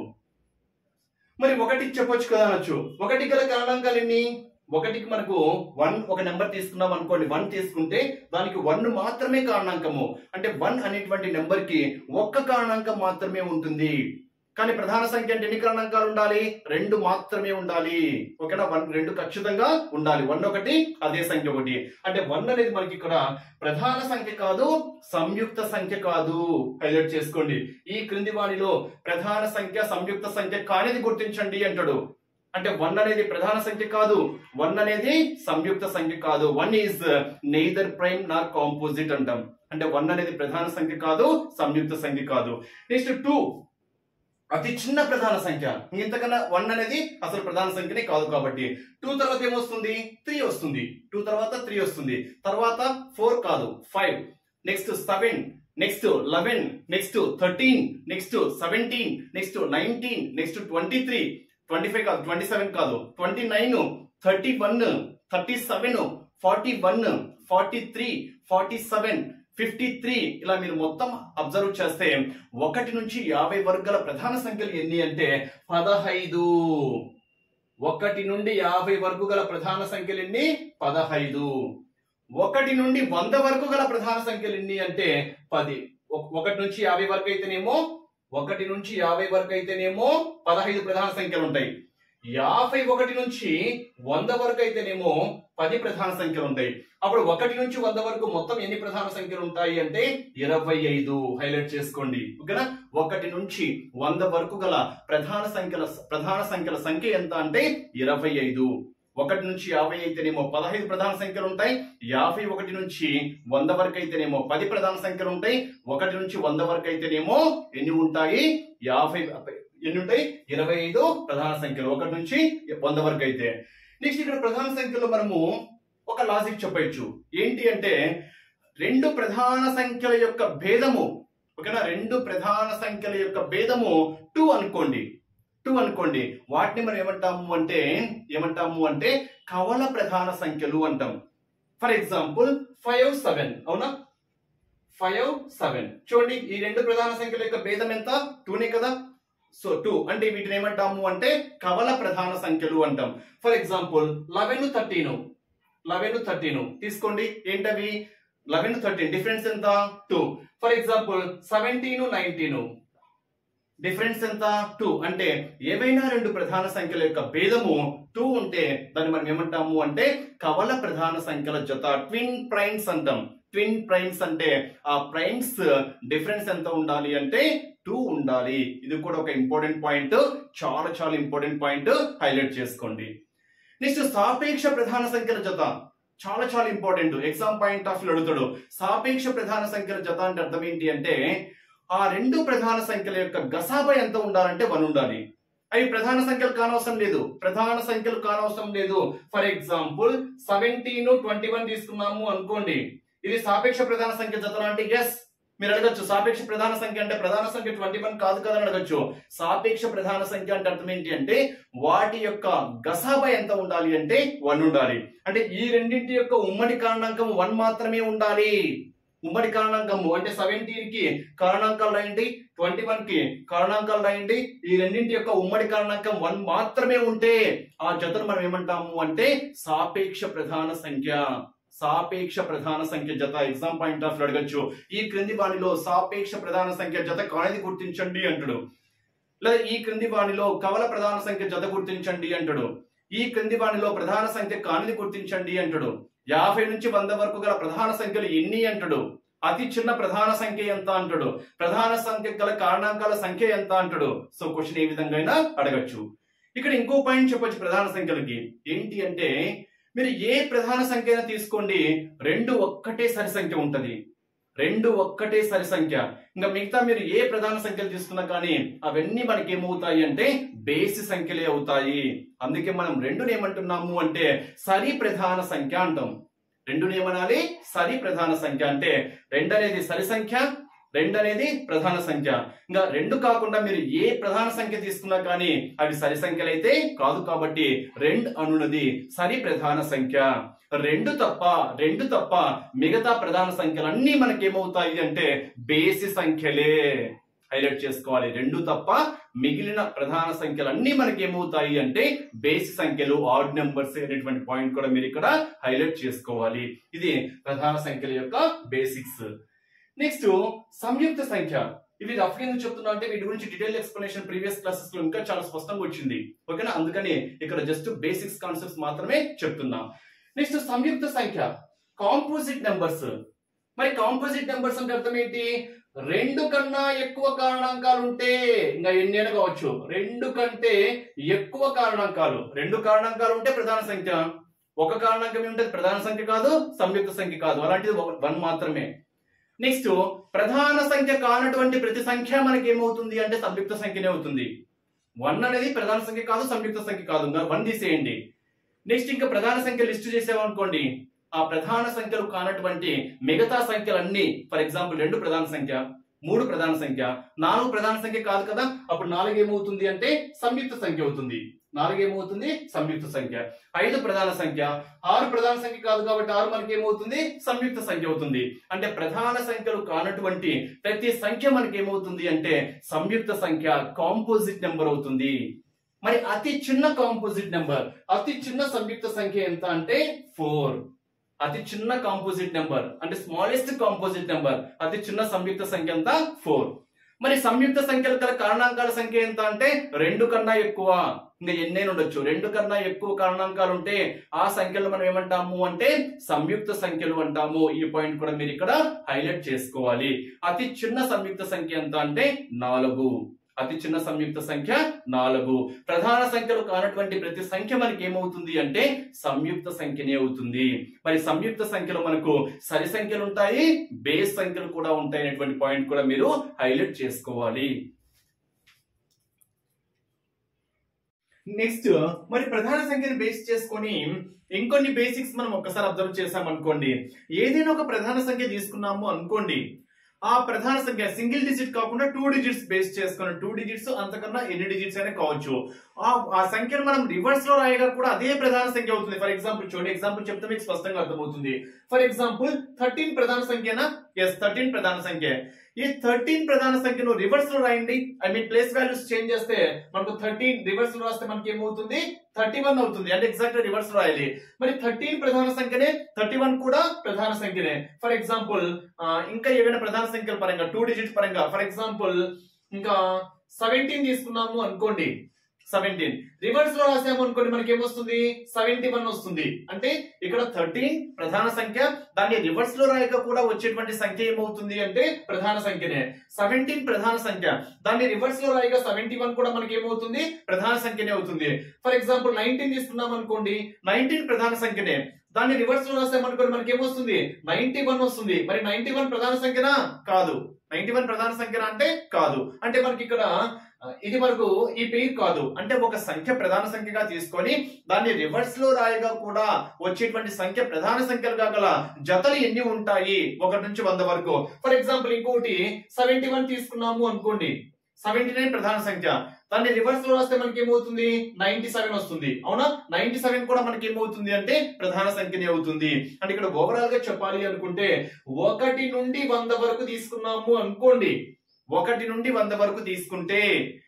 మరి ఒకటి చెప్పొచ్చు కదా అనొచ్చు ఒకటి గల కారణాంకాలు ఎన్ని ఒకటికి మనకు వన్ ఒక నెంబర్ తీసుకున్నాం అనుకోండి వన్ తీసుకుంటే దానికి వన్ మాత్రమే కారణాంకము అంటే వన్ అనేటువంటి నెంబర్ కి ఒక్క కారణాంకం మాత్రమే ఉంటుంది కానీ ప్రధాన సంఖ్య అంటే ఎన్ని కారణాంకాలు ఉండాలి రెండు మాత్రమే ఉండాలి ఓకేనా వన్ రెండు ఖచ్చితంగా ఉండాలి వన్ ఒకటి అదే సంఖ్య ఒకటి అంటే వన్ అనేది మనకి ఇక్కడ ప్రధాన సంఖ్య కాదు సంయుక్త సంఖ్య కాదు హైలైట్ చేసుకోండి ఈ క్రింది వాణిలో ప్రధాన సంఖ్య సంయుక్త సంఖ్య కానిది గుర్తించండి అంటాడు అంటే వన్ అనేది ప్రధాన సంఖ్య కాదు వన్ అనేది సంయుక్త సంఖ్య కాదు one is neither prime nor composite అంటాం అంటే వన్ అనేది ప్రధాన సంఖ్య కాదు సంయుక్త సంఖ్య కాదు నెక్స్ట్ టూ అతి చిన్న ప్రధాన సంఖ్య ఇంతకన్నా వన్ అనేది అసలు ప్రధాన సంఖ్యనే కాదు కాబట్టి టూ తర్వాత ఏమొస్తుంది త్రీ వస్తుంది టూ తర్వాత త్రీ వస్తుంది తర్వాత ఫోర్ కాదు five next seven next eleven next thirteen next seventeen next nineteen next twenty three twenty five కాదు ట్వంటీ సెవెన్ కాదు twenty nine thirty one thirty seven forty one forty three forty seven fifty three ఇలా మీరు మొత్తం observe చేస్తే ఒకటి నుంచి యాభై వరకు గల ప్రధాన సంఖ్యలు ఎన్ని అంటే పదహైదు ఒకటి నుండి యాభై వరకు గల ప్రధాన సంఖ్యలు ఎన్ని పదహైదు ఒకటి నుండి వంద వరకు గల ప్రధాన సంఖ్యలు ఎన్ని అంటే పది ఒక- ఒకటి నుంచి యాభై వరకు అయితేనేమో ఒకటి నుంచి యాభై వరకు అయితేనేమో పదహైదు ప్రధాన సంఖ్యలు ఉంటాయి యాభై ఒకటి నుంచి వంద వరకు అయితేనేమో పది ప్రధాన సంఖ్యలు ఉంటాయి అప్పుడు ఒకటి నుంచి వంద వరకు మొత్తం ఎన్ని ప్రధాన సంఖ్యలు ఉంటాయి అంటే ఇరవై ఐదు హైలైట్ చేసుకోండి ఓకేనా ఒకటి నుంచి వంద వరకు గల ప్రధాన సంఖ్యల ప్రధాన సంఖ్యల సంఖ్య ఎంత అంటే ఇరవై ఐదు ఒకటి నుంచి యాభై అయితేనేమో పదహైదు ప్రధాన సంఖ్యలు ఉంటాయి యాభై ఒకటి నుంచి వంద వరకు అయితేనేమో పది ప్రధాన సంఖ్యలు ఉంటాయి ఒకటి నుంచి వంద వరకు అయితేనేమో ఎన్ని ఉంటాయి యాభై ఎన్ని ఉంటాయి ఇరవై ఐదు ప్రధాన సంఖ్యలు ఒకటి నుంచి వంద వరకు అయితే నెక్స్ట్ ఇక్కడ ప్రధాన సంఖ్యలో మనము ఒక లాజిక్ చెప్పచ్చు ఏంటి అంటే రెండు ప్రధాన సంఖ్యల యొక్క భేదము ఓకేనా రెండు ప్రధాన సంఖ్యల యొక్క భేదము టూ అనుకోండి టూ అనుకోండి వాటిని మనం ఏమంటాము అంటే ఏమంటాము అంటే కవల ప్రధాన సంఖ్యలు అంటాం ఫర్ ఎగ్జాంపుల్ ఫైవ్ సెవెన్ అవునా ఫైవ్ సెవెన్ చూడండి ఈ రెండు ప్రధాన సంఖ్యల యొక్క భేదం ఎంత టూనే కదా సో టూ అంటే వీటిని ఏమంటాము అంటే కవల ప్రధాన సంఖ్యలు అంటాం for example eleven thirteen eleven thirteen తీసుకోండి ఏంటవి లెవెన్ థర్టీన్ డిఫరెన్స్ ఎంత two for example seventeen nineteen difference ఎంత టూ అంటే ఏవైనా రెండు ప్రధాన సంఖ్యల యొక్క భేదము టూ ఉంటే దాన్ని మనం ఏమంటాము అంటే కవల ప్రధాన సంఖ్యల జత ట్విన్ ప్రైమ్స్ అంటాం ట్విన్ ప్రైమ్స్ అంటే ఆ ప్రైమ్స్ డిఫరెన్స్ ఎంత ఉండాలి అంటే టూ ఉండాలి ఇది కూడా ఒక ఇంపార్టెంట్ పాయింట్ చాలా చాలా ఇంపార్టెంట్ పాయింట్ హైలైట్ చేసుకోండి నెక్స్ట్ సాపేక్ష ప్రధాన సంఖ్యల జత చాలా చాలా important exam point of view అడుగుతాడు సాపేక్ష ప్రధాన సంఖ్యల జత అంటే అర్థం ఏంటి అంటే ఆ రెండు ప్రధాన సంఖ్యల యొక్క గసాబ ఎంత ఉండాలంటే వన్ ఉండాలి అవి ప్రధాన సంఖ్యలు కానవసరం లేదు ప్రధాన సంఖ్యలు కానవసరం లేదు for example seventeen twenty one తీసుకున్నాము అనుకోండి ఇది సాపేక్ష ప్రధాన సంఖ్య జత అంటే ఎస్ మీరు అడగచ్చు సాపేక్ష ప్రధాన సంఖ్య అంటే ప్రధాన సంఖ్య ట్వంటీ వన్ కాదు కదా అని అడగచ్చు సాపేక్ష ప్రధాన సంఖ్య అంటే అర్థం ఏంటి అంటే వాటి యొక్క గసాబ ఎంత ఉండాలి అంటే వన్ ఉండాలి అంటే ఈ రెండింటి యొక్క ఉమ్మడి కారణాంకం వన్ మాత్రమే ఉండాలి ఉమ్మడి కారణాంకము అంటే సెవెంటీన్ కి కారణాంకాలు రాయండి ట్వంటీ వన్ కి కారణాంకాలు రాయండి ఈ రెండింటి యొక్క ఉమ్మడి కారణాంకం వన్ మాత్రమే ఉంటే ఆ జతను మనం ఏమంటాము అంటే సాపేక్ష ప్రధాన సంఖ్య సాపేక్ష ప్రధాన సంఖ్య జత ఎగ్జామ్ పాయింట్ ఆఫ్ అడగచ్చు ఈ క్రింది వాణిలో సాపేక్ష ప్రధాన సంఖ్య జత కానిది గుర్తించండి అంటాడు లేదా ఈ క్రింది వాణిలో కవల ప్రధాన సంఖ్య జత గుర్తించండి అంటాడు ఈ క్రింది వాణిలో ప్రధాన సంఖ్య కానిది గుర్తించండి అంటాడు యాభై నుంచి వంద వరకు గల ప్రధాన సంఖ్యలు ఎన్ని అంటాడు అతి చిన్న ప్రధాన సంఖ్య ఎంత అంటాడు ప్రధాన సంఖ్య గల కారణాంకాల సంఖ్య ఎంత అంటాడు సో క్వశ్చన్ ఏ విధంగా అయినా అడగచ్చు ఇక్కడ ఇంకో పాయింట్ చెప్పొచ్చు ప్రధాన సంఖ్యలకి ఏంటి అంటే మీరు ఏ ప్రధాన సంఖ్య అయినా తీసుకోండి రెండు ఒక్కటే సరి సంఖ్య ఉంటది రెండు ఒక్కటే సరి సంఖ్య ఇంకా మిగతా మీరు ఏ ప్రధాన సంఖ్యలు తీసుకున్నా కానీ అవన్నీ మనకి ఏమవుతాయి అంటే బేసి సంఖ్యలే అవుతాయి అందుకే మనం రెండుని ఏమంటున్నాము అంటే సరి ప్రధాన సంఖ్య అంటాం రెండుని ఏమనాలి సరి ప్రధాన సంఖ్య అంటే రెండు అనేది సరి సంఖ్య రెండు అనేది ప్రధాన సంఖ్య ఇంకా రెండు కాకుండా మీరు ఏ ప్రధాన సంఖ్య తీసుకున్నా కానీ అవి సరి సంఖ్యలు అయితే కాదు కాబట్టి రెండు అనున్నది సరి ప్రధాన సంఖ్య రెండు తప్ప రెండు తప్ప మిగతా ప్రధాన సంఖ్యలు అన్ని మనకి ఏమవుతాయి అంటే బేసి సంఖ్యలే హైలైట్ చేసుకోవాలి రెండు తప్ప మిగిలిన ప్రధాన సంఖ్యలు అన్ని మనకి ఏమవుతాయి అంటే బేసి సంఖ్యలు ఆడ్ నెంబర్స్ అనేటువంటి పాయింట్ కూడా మీరు ఇక్కడ హైలైట్ చేసుకోవాలి ఇది ప్రధాన సంఖ్యల యొక్క బేసిక్స్ నెక్స్ట్ సంయుక్త సంఖ్య ఇవి రఫ్ ఎందుకు చెప్తున్నా అంటే వీటి గురించి డీటెయిల్ ఎక్స్ప్లెనేషన్ ప్రీవియస్ క్లాసెస్ లో ఇంకా చాలా స్పష్టంగా వచ్చింది ఓకేనా అందుకని ఇక్కడ జస్ట్ బేసిక్స్ కాన్సెప్ట్స్ మాత్రమే చెప్తున్నా నెక్స్ట్ సంయుక్త సంఖ్య కాంపోజిట్ నెంబర్స్ మరి కాంపోజిట్ నెంబర్స్ అంటే అర్థం ఏంటి రెండు కన్నా ఎక్కువ కారణాంకాలు ఉంటే ఇంకా ఎన్నైనా కావచ్చు రెండు కంటే ఎక్కువ కారణాంకాలు రెండు కారణాంకాలు ఉంటే ప్రధాన సంఖ్య ఒక కారణాంకం ఏముంటే ప్రధాన సంఖ్య కాదు సంయుక్త సంఖ్య కాదు అలాంటిది వన్ మాత్రమే నెక్స్ట్ ప్రధాన సంఖ్య కానటువంటి ప్రతి సంఖ్య మనకి ఏమవుతుంది అంటే సంయుక్త సంఖ్యనే అవుతుంది వన్ అనేది ప్రధాన సంఖ్య కాదు సంయుక్త సంఖ్య కాదు వన్ తీసేయండి నెక్స్ట్ ఇంకా ప్రధాన సంఖ్య లిస్ట్ చేసామనుకోండి ఆ ప్రధాన సంఖ్యలు కానటువంటి మిగతా సంఖ్యలన్నీ ఫర్ ఎగ్జాంపుల్ రెండు ప్రధాన సంఖ్య మూడు ప్రధాన సంఖ్య నాలుగు ప్రధాన సంఖ్య కాదు కదా అప్పుడు నాలుగు ఏమవుతుంది అంటే సంయుక్త సంఖ్య అవుతుంది నాలుగు ఏమవుతుంది సంయుక్త సంఖ్య ఐదు ప్రధాన సంఖ్య ఆరు ప్రధాన సంఖ్య కాదు కాబట్టి ఆరు మనకి ఏమవుతుంది సంయుక్త సంఖ్య అవుతుంది అంటే ప్రధాన సంఖ్యలు కానటువంటి ప్రతి సంఖ్య మనకి ఏమవుతుంది అంటే సంయుక్త సంఖ్య కాంపోజిట్ నెంబర్ అవుతుంది మరి అతి చిన్న కాంపోజిట్ నెంబర్ అతి చిన్న సంయుక్త సంఖ్య ఎంత అంటే ఫోర్ అతి చిన్న కాంపోజిట్ నెంబర్ అంటే స్మాలెస్ట్ కాంపోజిట్ నెంబర్ అతి చిన్న సంయుక్త సంఖ్య ఎంత ఫోర్ మరి సంయుక్త సంఖ్యలు గల కారణాంకాల సంఖ్య ఎంత అంటే రెండు కన్నా ఎక్కువ ఇంకా ఎన్నైనా ఉండొచ్చు రెండు కన్నా ఎక్కువ కారణాంకాలు ఉంటే ఆ సంఖ్యలు మనం ఏమంటాము అంటే సంయుక్త సంఖ్యలు అంటాము ఈ పాయింట్ కూడా మీరు ఇక్కడ హైలైట్ చేసుకోవాలి అతి చిన్న సంయుక్త సంఖ్య ఎంత అంటే నాలుగు అతి చిన్న సంయుక్త సంఖ్య నాలుగు ప్రధాన సంఖ్యలు కానటువంటి ప్రతి సంఖ్య మనకి ఏమవుతుంది అంటే సంయుక్త సంఖ్యనే అవుతుంది మరి సంయుక్త సంఖ్యలో మనకు సరి సంఖ్యలు ఉంటాయి బేస్ సంఖ్యలు కూడా ఉంటాయి అనేటువంటి పాయింట్ కూడా మీరు హైలైట్ చేసుకోవాలి నెక్స్ట్ మరి ప్రధాన సంఖ్యను బేస్ చేసుకొని ఇంకొన్ని బేసిక్స్ మనం ఒక్కసారి అబ్జర్వ్ చేసాం అనుకోండి ఏదైనా ఒక ప్రధాన సంఖ్య తీసుకున్నాము అనుకోండి ఆ ప్రధాన సంఖ్య సింగిల్ డిజిట్ కాకుండా టూ డిజిట్స్ బేస్ చేసుకున్న టూ డిజిట్స్ అంతకన్నా ఎన్ని డిజిట్స్ అయినా కావచ్చు ఆ ఆ సంఖ్యను మనం రివర్స్ లో రాయగా కూడా అదే ప్రధాన సంఖ్య అవుతుంది ఫర్ ఎగ్జాంపుల్ చూడండి ఎగ్జాంపుల్ చెప్తే మీకు స్పష్టంగా అర్థమవుతుంది ఫర్ ఎగ్జాంపుల్ థర్టీన్ ప్రధాన సంఖ్యనా ఎస్ థర్టీన్ ప్రధాన సంఖ్య ఈ థర్టీన్ ప్రధాన సంఖ్యను రివర్స్ లో రాయండి I mean place values change చేస్తే మనకు థర్టీన్ రివర్స్ లో రాస్తే మనకి ఏమవుతుంది థర్టీ వన్ అవుతుంది అంటే ఎగ్జాక్ట్ రివర్స్ లో రాయాలి మరి థర్టీన్ ప్రధాన సంఖ్యనే థర్టీ వన్ కూడా ప్రధాన సంఖ్యనే ఫర్ ఎగ్జాంపుల్ ఇంకా ఏవైనా ప్రధాన సంఖ్యల పరంగా టూ డిజిట్ పరంగా ఫర్ ఎగ్జాంపుల్ ఇంకా సెవెంటీన్ తీసుకున్నాము అనుకోండి సెవెంటీన్ రివర్స్ లో రాసాము అనుకోండి మనకి ఏమొస్తుంది సెవెంటీ వన్ వస్తుంది అంటే ఇక్కడ థర్టీన్ ప్రధాన సంఖ్య దాన్ని రివర్స్ లో రాయక కూడా వచ్చేటువంటి సంఖ్య ఏమవుతుంది అంటే ప్రధాన సంఖ్యనే సెవెంటీన్ ప్రధాన సంఖ్య దాన్ని రివర్స్ లో రాయగా సెవెంటీ వన్ కూడా మనకి ఏమవుతుంది ప్రధాన సంఖ్యనే అవుతుంది ఫర్ ఎగ్జాంపుల్ నైన్టీన్ తీసుకున్నాం అనుకోండి నైన్టీన్ ప్రధాన సంఖ్యనే దాన్ని రివర్స్ లో రాసామనుకోండి మనకి ఏమొస్తుంది నైన్టీ వన్ వస్తుంది మరి నైన్టీ వన్ ప్రధాన సంఖ్యనా కాదు నైన్టీ వన్ ప్రధాన సంఖ్యనా అంటే కాదు అంటే మనకి ఇక్కడ ఆ, ఇది వరకు ఈ పేరు కాదు అంటే ఒక సంఖ్య ప్రధాన సంఖ్యగా తీసుకొని దాన్ని రివర్స్ లో రాయగా కూడా వచ్చేటువంటి సంఖ్య ప్రధాన సంఖ్యలుగా గల జతలు ఎన్ని ఉంటాయి ఒకటి నుంచి వంద వరకు ఫర్ ఎగ్జాంపుల్ ఇంకోటి సెవెంటీ వన్ తీసుకున్నాము అనుకోండి సెవెంటీ నైన్ ప్రధాన సంఖ్య దాన్ని రివర్స్ లో రాస్తే మనకి ఏమవుతుంది నైన్టీ సెవెన్ వస్తుంది అవునా నైన్టీ సెవెన్ కూడా మనకి ఏమవుతుంది అంటే ప్రధాన సంఖ్యనే అవుతుంది అంటే ఇక్కడ ఓవరాల్ గా చెప్పాలి అనుకుంటే ఒకటి నుండి వంద వరకు తీసుకున్నాము అనుకోండి ఒకటి నుండి వంద వరకు తీసుకుంటే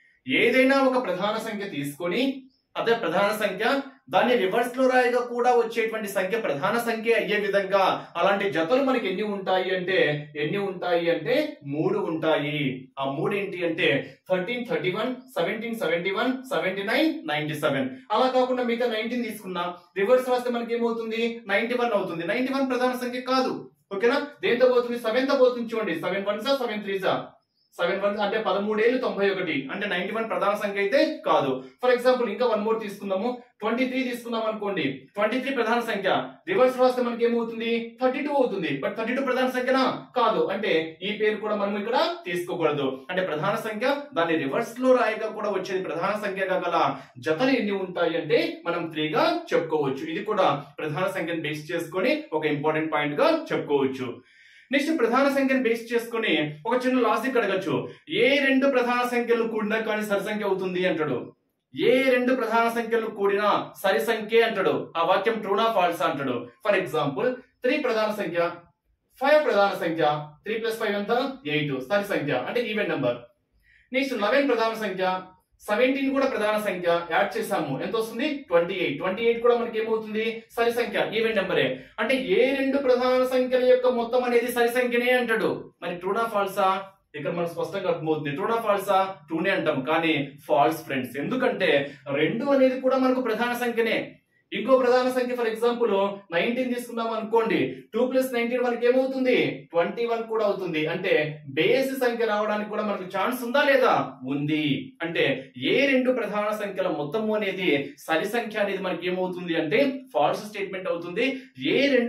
ఏదైనా ఒక ప్రధాన సంఖ్య తీసుకొని అదే ప్రధాన సంఖ్య దాన్ని రివర్స్ లో రాయగా కూడా వచ్చేటువంటి సంఖ్య ప్రధాన సంఖ్య అయ్యే విధంగా అలాంటి జతలు మనకి ఎన్ని ఉంటాయి అంటే ఎన్ని ఉంటాయి అంటే మూడు ఉంటాయి ఆ మూడు ఏంటి అంటే thirteen thirty one seventeen seventy one seventy nine ninety seven అలా కాకుండా మిగతా నైన్టీన్ తీసుకున్నాం రివర్స్ రాస్తే మనకి ఏమవుతుంది నైన్టీ వన్ అవుతుంది నైన్టీ వన్ ప్రధాన సంఖ్య కాదు ఓకేనా దేంతో పోతుంది సెవెన్ తో పోతుంది చూడండి సెవెన్ వన్ సా సెవెన్ త్రీ సా సెవెన్ వన్ అంటే పదమూడేళ్ళు తొంభై ఒకటి అంటే నైన్టీ వన్ ప్రధాన సంఖ్య అయితే కాదు ఫర్ ఎగ్జాంపుల్ ఇంకా వన్ మోర్ తీసుకుందాము ట్వంటీ త్రీ తీసుకున్నాం అనుకోండి ట్వంటీ త్రీ ప్రధాన సంఖ్య రివర్స్ రాస్తే మనకి ఏమవుతుంది థర్టీ టూ అవుతుంది బట్ థర్టీ టూ ప్రధాన సంఖ్యనా కాదు అంటే ఈ పేరు కూడా మనం ఇక్కడ తీసుకోకూడదు అంటే ప్రధాన సంఖ్య దాన్ని రివర్స్ లో రాయగా కూడా వచ్చేది ప్రధాన సంఖ్యగా గల జతలు ఎన్ని ఉంటాయి అంటే మనం త్రీగా చెప్పుకోవచ్చు ఇది కూడా ప్రధాన సంఖ్యను బేస్ చేసుకొని ఒక ఇంపార్టెంట్ పాయింట్ గా చెప్పుకోవచ్చు నెక్స్ట్ ప్రధాన సంఖ్యను బేస్ చేసుకొని ఒక చిన్న లాజిక్ అడగచ్చు ఏ రెండు ప్రధాన సంఖ్యలు కూడినా కానీ సరి సంఖ్య అవుతుంది అంటాడు ఏ రెండు ప్రధాన సంఖ్యలు కూడినా సరి సంఖ్య అంటాడు ఆ వాక్యం ట్రూనా ఫాల్స్ అంటాడు ఫర్ ఎగ్జాంపుల్ త్రీ ప్రధాన సంఖ్య ఫైవ్ ప్రధాన సంఖ్య త్రీ ప్లస్ ఫైవ్ ఎంత ఎయిట్ సరి సంఖ్య అంటే ఈవెన్ నెంబర్ నెక్స్ట్ లెవెన్ ప్రధాన సంఖ్య సెవెంటీన్ కూడా ప్రధాన సంఖ్య యాడ్ చేసాము ఎంత వస్తుంది ట్వంటీ ఎయిట్ ట్వంటీ ఎయిట్ కూడా మనకి ఏమవుతుంది సరి సంఖ్య ఈవెన్ నెంబరే అంటే ఏ రెండు ప్రధాన సంఖ్యల యొక్క మొత్తం అనేది సరి సంఖ్యనే అంటాడు మరి ట్రూనా ఫాల్సా ఇక్కడ మనకు స్పష్టంగా అర్థమవుతుంది ట్రూనా ఫాల్సా ట్రూనే అంటాం కానీ ఫాల్స్ ఫ్రెండ్స్ ఎందుకంటే రెండు అనేది కూడా మనకు ప్రధాన సంఖ్యనే ఇంకో ప్రధాన సంఖ్య ఫర్ ఎగ్జాంపుల్ నైన్టీన్ తీసుకున్నాం అనుకోండి టూ ప్లస్ నైన్టీన్ మనకి ఏమవుతుంది ట్వంటీ వన్ కూడా అవుతుంది అంటే బేస్ సంఖ్య రావడానికి కూడా మనకు ఛాన్స్ ఉందా లేదా ఉంది అంటే ఏ రెండు ప్రధాన సంఖ్యల మొత్తము అనేది సరి సంఖ్య అనేది మనకి ఏమవుతుంది అంటే ఫాల్స్ స్టేట్మెంట్ అవుతుంది ఏ రెండు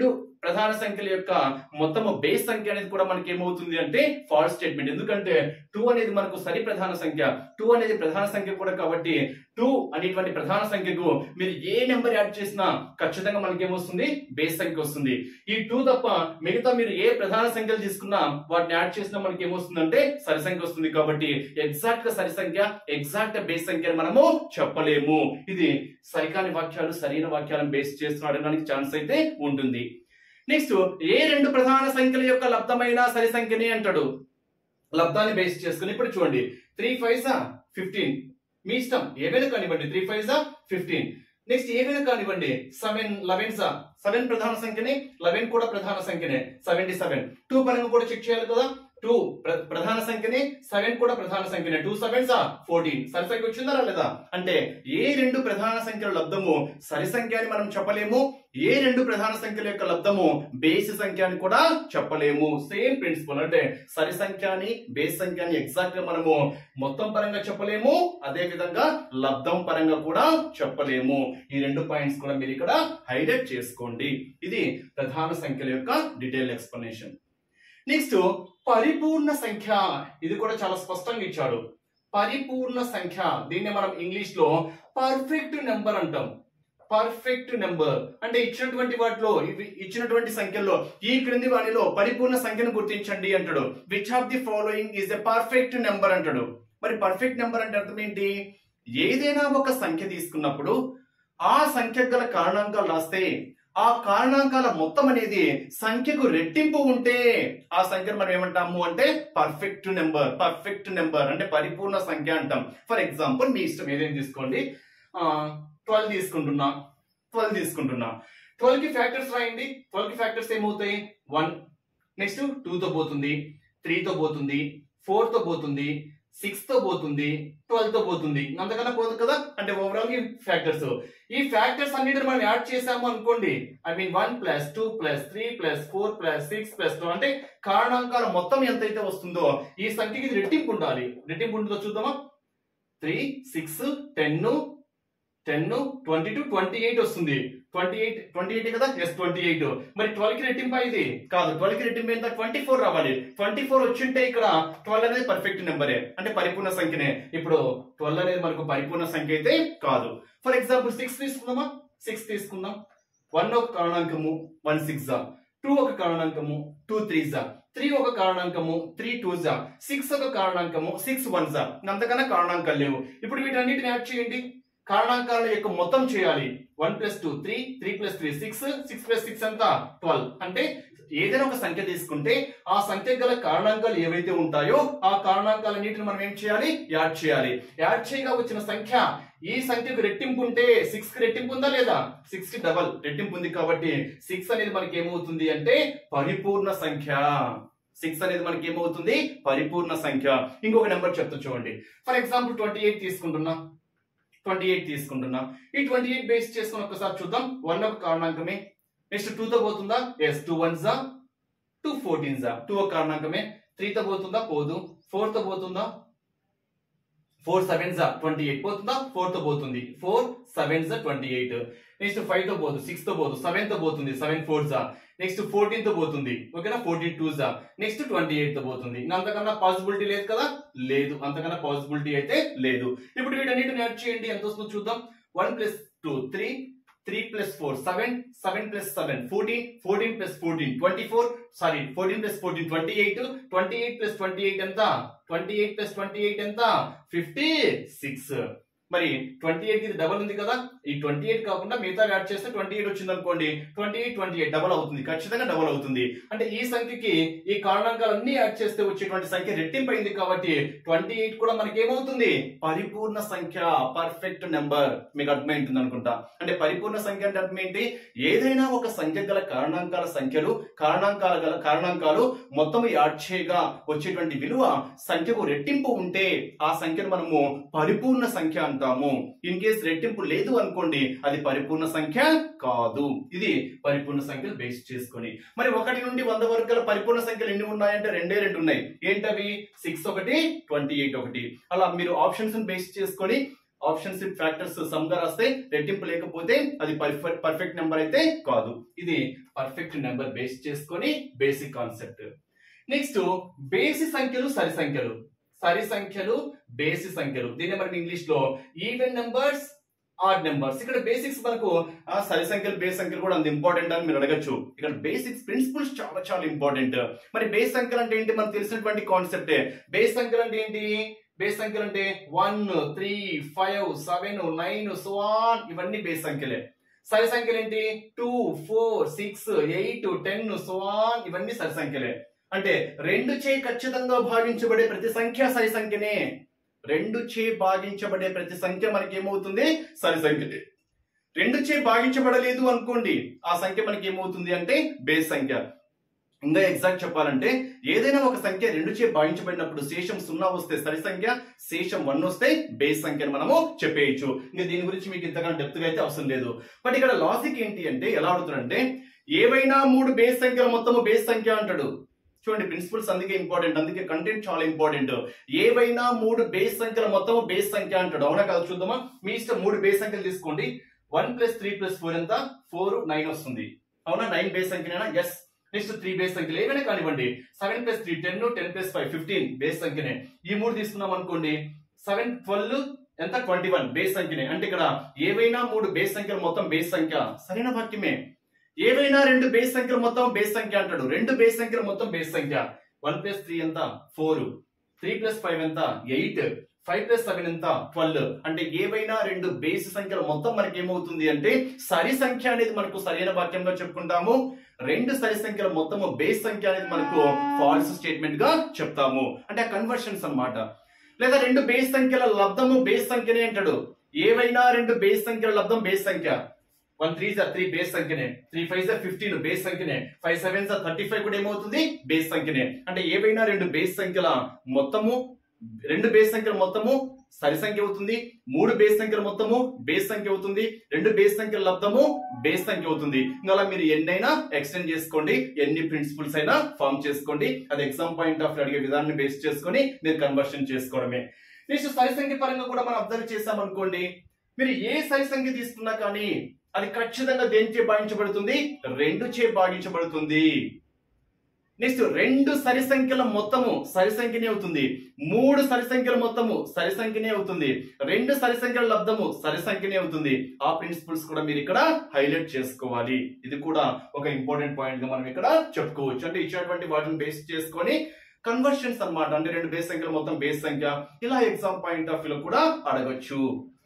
ప్రధాన సంఖ్యల యొక్క మొత్తము బేస్ సంఖ్య అనేది కూడా మనకి ఏమవుతుంది అంటే ఫాల్స్ స్టేట్మెంట్ ఎందుకంటే టూ అనేది మనకు సరి ప్రధాన సంఖ్య టూ అనేది ప్రధాన సంఖ్య కూడా కాబట్టి టూ అనేటువంటి ప్రధాన సంఖ్యకు మీరు ఏ నెంబర్ యాడ్ చేసినా ఖచ్చితంగా మనకి ఏమొస్తుంది బేస్ సంఖ్య వస్తుంది ఈ టూ తప్ప మిగతా మీరు ఏ ప్రధాన సంఖ్యలు తీసుకున్నా వాటిని యాడ్ చేసినా మనకి ఏమొస్తుందంటే సరి సంఖ్య వస్తుంది కాబట్టి ఎగ్జాక్ట్ గా సరి సంఖ్య ఎగ్జాక్ట్ బేస్ సంఖ్య అని మనము చెప్పలేము ఇది సరికాని వాక్యాలు సరైన వాక్యాలను బేస్ చేస్తూ అడగడానికి ఛాన్స్ అయితే ఉంటుంది నెక్స్ట్ ఏ రెండు ప్రధాన సంఖ్యల యొక్క లబ్ధమైన సరి సంఖ్యని అంటాడు లబ్ధాన్ని బేస్ చేసుకుని ఇప్పుడు చూడండి త్రీ ఫైవ్ జా ఫిఫ్టీన్ మీ ఇష్టం ఏవైనా కానివ్వండి త్రీ ఫైవ్ జా ఫిఫ్టీన్ నెక్స్ట్ ఏవైనా కానివ్వండి సెవెన్ లెవెన్ జా సెవెన్ ప్రధాన సంఖ్యనే లెవెన్ కూడా ప్రధాన సంఖ్యనే సెవెంటీ సెవెన్ టూ పరంగా కూడా చెక్ చేయాలి కదా టూ ప్రధాన సంఖ్యనే సెవెన్ కూడా ప్రధాన సంఖ్యనే టూ సెవెన్ జా ఫోర్టీన్ సరి సంఖ్య వచ్చిందా లేదా అంటే ఏ రెండు ప్రధాన సంఖ్యల లబ్ధము సరి సంఖ్య అని మనం చెప్పలేము ఏ రెండు ప్రధాన సంఖ్యల యొక్క లబ్ధము బేసి సంఖ్య అని కూడా చెప్పలేము సేమ్ ప్రిన్సిపల్ అంటే సరి సంఖ్య అని బేస్ సంఖ్య అని ఎగ్జాక్ట్ గా మనము మొత్తం పరంగా చెప్పలేము అదే విధంగా లబ్ధం పరంగా కూడా చెప్పలేము ఈ రెండు పాయింట్స్ కూడా మీరు ఇక్కడ హైలైట్ చేసుకోండి ఇది ప్రధాన సంఖ్యల యొక్క డీటెయిల్ ఎక్స్ప్లెనేషన్ నెక్స్ట్ పరిపూర్ణ సంఖ్య ఇది కూడా చాలా స్పష్టంగా ఇచ్చాడు పరిపూర్ణ సంఖ్య దీన్ని మనం ఇంగ్లీష్ లో పర్ఫెక్ట్ నెంబర్ అంటాం పర్ఫెక్ట్ నెంబర్ అంటే ఇచ్చినటువంటి వాటిలో ఇవి ఇచ్చినటువంటి సంఖ్యల్లో ఈ క్రింది వాటిలో పరిపూర్ణ సంఖ్యను గుర్తించండి అంటాడు which of the following is a perfect number అంటాడు మరి పర్ఫెక్ట్ నెంబర్ అంటే అర్థం ఏంటి ఏదైనా ఒక సంఖ్య తీసుకున్నప్పుడు ఆ సంఖ్య గల కారణాంకాలు రాస్తే ఆ కారణాంకాల మొత్తం అనేది సంఖ్యకు రెట్టింపు ఉంటే ఆ సంఖ్యను మనం ఏమంటాము అంటే పర్ఫెక్ట్ నెంబర్ పర్ఫెక్ట్ నెంబర్ అంటే పరిపూర్ణ సంఖ్య అంటాం ఫర్ ఎగ్జాంపుల్ మీ ఇష్టం ఏదైనా తీసుకోండి ట్వెల్వ్ తీసుకుంటున్నా ట్వెల్వ్ తీసుకుంటున్నా ట్వెల్వ్ కి ఫ్యాక్టర్స్ రాయండి ట్వెల్వ్ కి ఫ్యాక్టర్స్ ఏమవుతాయి వన్ నెక్స్ట్ టూ తో పోతుంది త్రీ తో పోతుంది ఫోర్ తో పోతుంది సిక్స్ తో పోతుంది ట్వెల్వ్ తో పోతుంది అంతకన్నా పోదు కదా అంటే ఓవరాల్ ఈ ఫ్యాక్టర్స్ ఈ ఫ్యాక్టర్స్ అన్నిటిని మనం యాడ్ చేసాము అనుకోండి I mean one plus two plus three plus four plus six plus two అంటే కారణాంకాల మొత్తం ఎంతైతే వస్తుందో ఈ సంఖ్యకి ఇది రెట్టింపు ఉండాలి రెట్టింపు ఉంటుందో చూద్దామా three six ten ten twenty two twenty eight వస్తుంది ట్వంటీ ఎయిట్ ట్వంటీ ఎయిట్ కదా ఎస్ ట్వంటీ ఎయిట్ మరి ట్వెల్వ్ కి రెట్టింపు ఇది కాదు ట్వెల్వ్ కి రెట్టింపు ఎంత ట్వంటీ ఫోర్ రావాలి ట్వంటీ ఫోర్ వచ్చింటే ఇక్కడ ట్వెల్వ్ అనేది పర్ఫెక్ట్ నెంబరే అంటే పరిపూర్ణ సంఖ్యనే ఇప్పుడు ట్వెల్వ్ అనేది మనకు పరిపూర్ణ సంఖ్య అయితే కాదు ఫర్ ఎగ్జాంపుల్ సిక్స్ తీసుకుందామా సిక్స్ తీసుకుందాం వన్ ఒక కారణాంకము వన్ సిక్స్ జా టూ ఒక కారణాంకము టూ త్రీ జా త్రీ ఒక కారణాంకము త్రీ టూ జా సిక్స్ ఒక కారణాంకము సిక్స్ వన్ జా అంతకన్నా కారణాంకాలు లేవు ఇప్పుడు వీటన్నిటిని యాడ్ చేయండి కారణాంకాల యొక్క మొత్తం చేయాలి one plus two three three plus three six six plus six ఎంత ట్వెల్వ్ అంటే ఏదైనా ఒక సంఖ్య తీసుకుంటే ఆ సంఖ్య గల కారణాంకాలు ఏవైతే ఉంటాయో ఆ కారణాంకాలన్నిటిని మనం ఏం చేయాలి యాడ్ చేయాలి యాడ్ చేయగా వచ్చిన సంఖ్య ఈ సంఖ్యకు రెట్టింపు ఉంటే సిక్స్ కి రెట్టింపు ఉందా లేదా సిక్స్ కి డబల్ రెట్టింపు ఉంది కాబట్టి సిక్స్ అనేది మనకి ఏమవుతుంది అంటే పరిపూర్ణ సంఖ్య సిక్స్ అనేది మనకి ఏమవుతుంది పరిపూర్ణ సంఖ్య ఇంకొక నెంబర్ చెప్తా చూడండి ఫర్ ఎగ్జాంపుల్ ట్వంటీ ఎయిట్ తీసుకుంటున్నా ట్వంటీ ఎయిట్ తీసుకుంటున్నా ఈ ట్వంటీ ఎయిట్ బేస్ చేసుకుని ఒకసారి చూద్దాం వన్ ఒక కారణాంకమే నెక్స్ట్ టూ తో పోతుందా ఎస్ టూ వన్ జా టూ ఫోర్టీన్ జా టూ ఒక కారణాంకమే త్రీ తో పోతుందా పోదు ఫోర్ తో పోతుందా ఫోర్ సెవెన్ జా ట్వంటీ ఎయిట్ పోతుందా ఫోర్ తో పోతుంది ఫోర్ సెవెన్ జా ట్వంటీ ఎయిట్ నెక్స్ట్ ఫైవ్ తో పోదు సిక్స్ తో పోదు సెవెన్ తో పోతుంది సెవెన్ ఫోర్ జా నెక్స్ట్ ఫోర్టీన్ తో పోతుంది ఓకేనా ఫోర్టీన్ టూ జా నెక్స్ట్ ట్వంటీ ఎయిట్ తో పోతుంది ఇంకా అంతకన్నా పాసిబిలిటీ లేదు కదా లేదు అంతకన్నా పాసిబిలిటీ అయితే లేదు ఇప్పుడు వీటన్నిటిని యాడ్ చేయండి ఎంత వస్తుందో చూద్దాం one plus two three three plus four seven seven plus seven fourteen fourteen plus fourteen twenty four sorry fourteen plus fourteen twenty eight twenty eight plus twenty eight ఎంత twenty eight plus twenty eight ఎంత fifty six మరి twenty eight ఇది double ఉంది కదా ఈ twenty eight కాకుండా మిగతా add చేస్తే ట్వంటీ ఎయిట్ వచ్చింది అనుకోండి twenty eight twenty eight double అవుతుంది ఖచ్చితంగా డబల్ అవుతుంది అంటే ఈ సంఖ్యకి ఈ కారణాంకాలన్నీ యాడ్ చేస్తే వచ్చేటువంటి సంఖ్య రెట్టింపు అయింది కాబట్టి ట్వంటీ ఎయిట్ కూడా మనకి ఏమవుతుంది పరిపూర్ణ సంఖ్య పర్ఫెక్ట్ నెంబర్ మీకు అర్థమైంటుంది అనుకుంటా అంటే పరిపూర్ణ సంఖ్య అంటే అర్థం ఏంటి ఏదైనా ఒక సంఖ్య గల కారణాంకాల సంఖ్యలు కారణాంకాల గల కారణాంకాలు మొత్తం యాడ్ చేయగా వచ్చేటువంటి విలువ సంఖ్యకు రెట్టింపు ఉంటే ఆ సంఖ్యను మనము పరిపూర్ణ సంఖ్య అంటాము ఇన్ కేస్ రెట్టింపు లేదు అనుకోండి అది పరిపూర్ణ సంఖ్య కాదు ఇది పరిపూర్ణ సంఖ్యలు బేస్ చేసుకొని మరి ఒకటి నుండి వంద వరకు గల పరిపూర్ణ సంఖ్యలు ఎన్ని ఉన్నాయంటే రెండే రెండు ఉన్నాయి ఏంటవి సిక్స్ ఒకటి ట్వంటీ ఎయిట్ ఒకటి అలా మీరు ఆప్షన్స్ బేస్ చేసుకొని ఆప్షన్షిప్ ఫ్యాక్టర్స్ సమ్ గా రాస్తే రెట్టింపు లేకపోతే అది పర్ఫెక్ట్ పర్ఫెక్ట్ నెంబర్ అయితే కాదు ఇది పర్ఫెక్ట్ నెంబర్ బేస్ చేసుకొని బేసిక్ కాన్సెప్ట్ నెక్స్ట్ బేసి సంఖ్యలు సరి సంఖ్యలు సరి సంఖ్యలు బేసి సంఖ్యలు దీన్ని మనం ఇంగ్లీష్ లో ఈవెన్ నెంబర్స్ ఆడ్ నెంబర్స్ ఇక్కడ బేసిక్స్ మనకు ఆ సరి సంఖ్యలు బేస్ సంఖ్యలు కూడా అంత ఇంపార్టెంట్ అని మీరు అడగచ్చు ఇక్కడ బేసిక్స్ ప్రిన్సిపల్స్ చాలా చాలా ఇంపార్టెంట్ మరి బేస్ సంఖ్యలు అంటే ఏంటి మనకు తెలిసినటువంటి కాన్సెప్టే బేస్ సంఖ్యలు అంటే ఏంటి బేస్ సంఖ్యలు అంటే one three five seven nine సోన్ ఇవన్నీ బేస్ సంఖ్యలే సరి సంఖ్యలు ఏంటి two four six eight ten సోన్ ఇవన్నీ సరి సంఖ్యలే అంటే రెండు చే ఖచ్చితంగా భాగించబడే ప్రతి సంఖ్య సరి సంఖ్యనే రెండు చే భాగించబడే ప్రతి సంఖ్య మనకి ఏమవుతుంది సరి సంఖ్య రెండు చే భాగించబడలేదు అనుకోండి ఆ సంఖ్య మనకి ఏమవుతుంది అంటే బేస్ సంఖ్య ఇంకా ఎగ్జాక్ట్ చెప్పాలంటే ఏదైనా ఒక సంఖ్య రెండు చే భాగించబడినప్పుడు శేషం సున్నా వస్తే సరి సంఖ్య శేషం వన్ వస్తే బేస్ సంఖ్యను మనము చెప్పేయచ్చు ఇంకా దీని గురించి మీకు ఇంతగా డెప్త్ గా అయితే అవసరం లేదు బట్ ఇక్కడ లాజిక్ ఏంటి అంటే ఎలా అడుగుతాడంటే ఏవైనా మూడు బేస్ సంఖ్యల మొత్తము బేస్ సంఖ్య అంటాడు చూడండి ప్రిన్సిపల్స్ అందుకే ఇంపార్టెంట్ అందుకే కంటెంట్ చాలా ఇంపార్టెంట్ ఏవైనా మూడు బేస్ సంఖ్యల మొత్తం బేస్ సంఖ్య అంటాడు అవునా కదా చూద్దామా మీ ఇష్టం మూడు బేస్ సంఖ్యలు తీసుకోండి one plus three plus four ఎంత ఫోర్ నైన్ వస్తుంది అవునా నైన్ బేస్ సంఖ్యనేనా ఎస్ నెక్స్ట్ త్రీ బేస్ సంఖ్యలు ఏమైనా కానివ్వండి seven plus three ten ten plus five fifteen బేస్ సంఖ్యనే ఈ మూడు తీసుకున్నాం అనుకోండి సెవెన్ ట్వెల్వ్ ఎంత ట్వంటీ వన్ బేస్ సంఖ్యనే అంటే ఇక్కడ ఏవైనా మూడు బేస్ సంఖ్యలు మొత్తం బేస్ సంఖ్య సరైన వాక్యమే ఏవైనా రెండు బేస్ సంఖ్యలు మొత్తం బేస్ సంఖ్య అంటాడు రెండు బేస్ సంఖ్యలు మొత్తం బేస్ సంఖ్య వన్ ప్లస్ త్రీ ఎంత ఫోర్ త్రీ ప్లస్ ఫైవ్ ఎంత ఎయిట్ ఫైవ్ ప్లస్ సెవెన్ ఎంత ట్వెల్వ్ అంటే ఏవైనా రెండు బేస్ సంఖ్యలు మొత్తం మనకి ఏమవుతుంది అంటే సరి సంఖ్య అనేది మనకు సరైన వాక్యంగా చెప్పుకుంటాము రెండు సరి సంఖ్యల మొత్తము బేస్ సంఖ్య అనేది మనకు ఫాల్స్ స్టేట్మెంట్ గా చెప్తాము అంటే కన్వర్షన్స్ అన్నమాట లేదా రెండు బేస్ సంఖ్యల లబ్ధము బేస్ సంఖ్యనే అంటాడు ఏవైనా రెండు బేస్ సంఖ్యల లబ్ధం బేస్ సంఖ్య వన్ త్రీ సార్ త్రీ బేస్ సంఖ్యనే త్రీ ఫైవ్ సార్ ఫిఫ్టీన్ బేస్ సంఖ్యనే ఫైవ్ సెవెన్ సార్ థర్టీ ఫైవ్ కూడా ఏమవుతుంది బేస్ సంఖ్యనే అంటే ఏవైనా రెండు బేస్ సంఖ్యల మొత్తము రెండు బేస్ సంఖ్యల మొత్తము సరి సంఖ్య అవుతుంది మూడు బేస్ సంఖ్యల మొత్తము బేస్ సంఖ్య అవుతుంది రెండు బేస్ సంఖ్యల లబ్ధము బేస్ సంఖ్య అవుతుంది ఇంకా అలా మీరు ఎన్నైనా ఎక్స్టెండ్ చేసుకోండి ఎన్ని ప్రిన్సిపల్స్ అయినా ఫామ్ చేసుకోండి అది ఎగ్జామ్ పాయింట్ ఆఫ్ అడిగే విధానాన్ని బేస్ చేసుకొని మీరు కన్వర్షన్ చేసుకోవడమే నెక్స్ట్ సరి సంఖ్య పరంగా కూడా మనం అబ్జర్వ్ చేసాం అనుకోండి మీరు ఏ సరి సంఖ్య తీసుకున్నా కానీ అది ఖచ్చితంగా దేనిచే భాగించబడుతుంది రెండు చే భాగించబడుతుంది నెక్స్ట్ రెండు సరి సంఖ్యల మొత్తము సరి సంఖ్యనే అవుతుంది మూడు సరి సంఖ్యల మొత్తము సరి సంఖ్యనే అవుతుంది రెండు సరి సంఖ్యల లబ్ధము సరి సంఖ్యనే అవుతుంది ఆ ప్రిన్సిపల్స్ కూడా మీరు ఇక్కడ హైలైట్ చేసుకోవాలి ఇది కూడా ఒక ఇంపార్టెంట్ పాయింట్ గా మనం ఇక్కడ చెప్పుకోవచ్చు అంటే ఇచ్చినటువంటి వాటిని బేస్ చేసుకొని కన్వర్షన్స్ అన్నమాట అంటే రెండు బేస్ సంఖ్యల మొత్తం బేస్ సంఖ్య ఇలా ఎగ్జామ్ పాయింట్ ఆఫ్ వ్యూ కూడా అడగచ్చు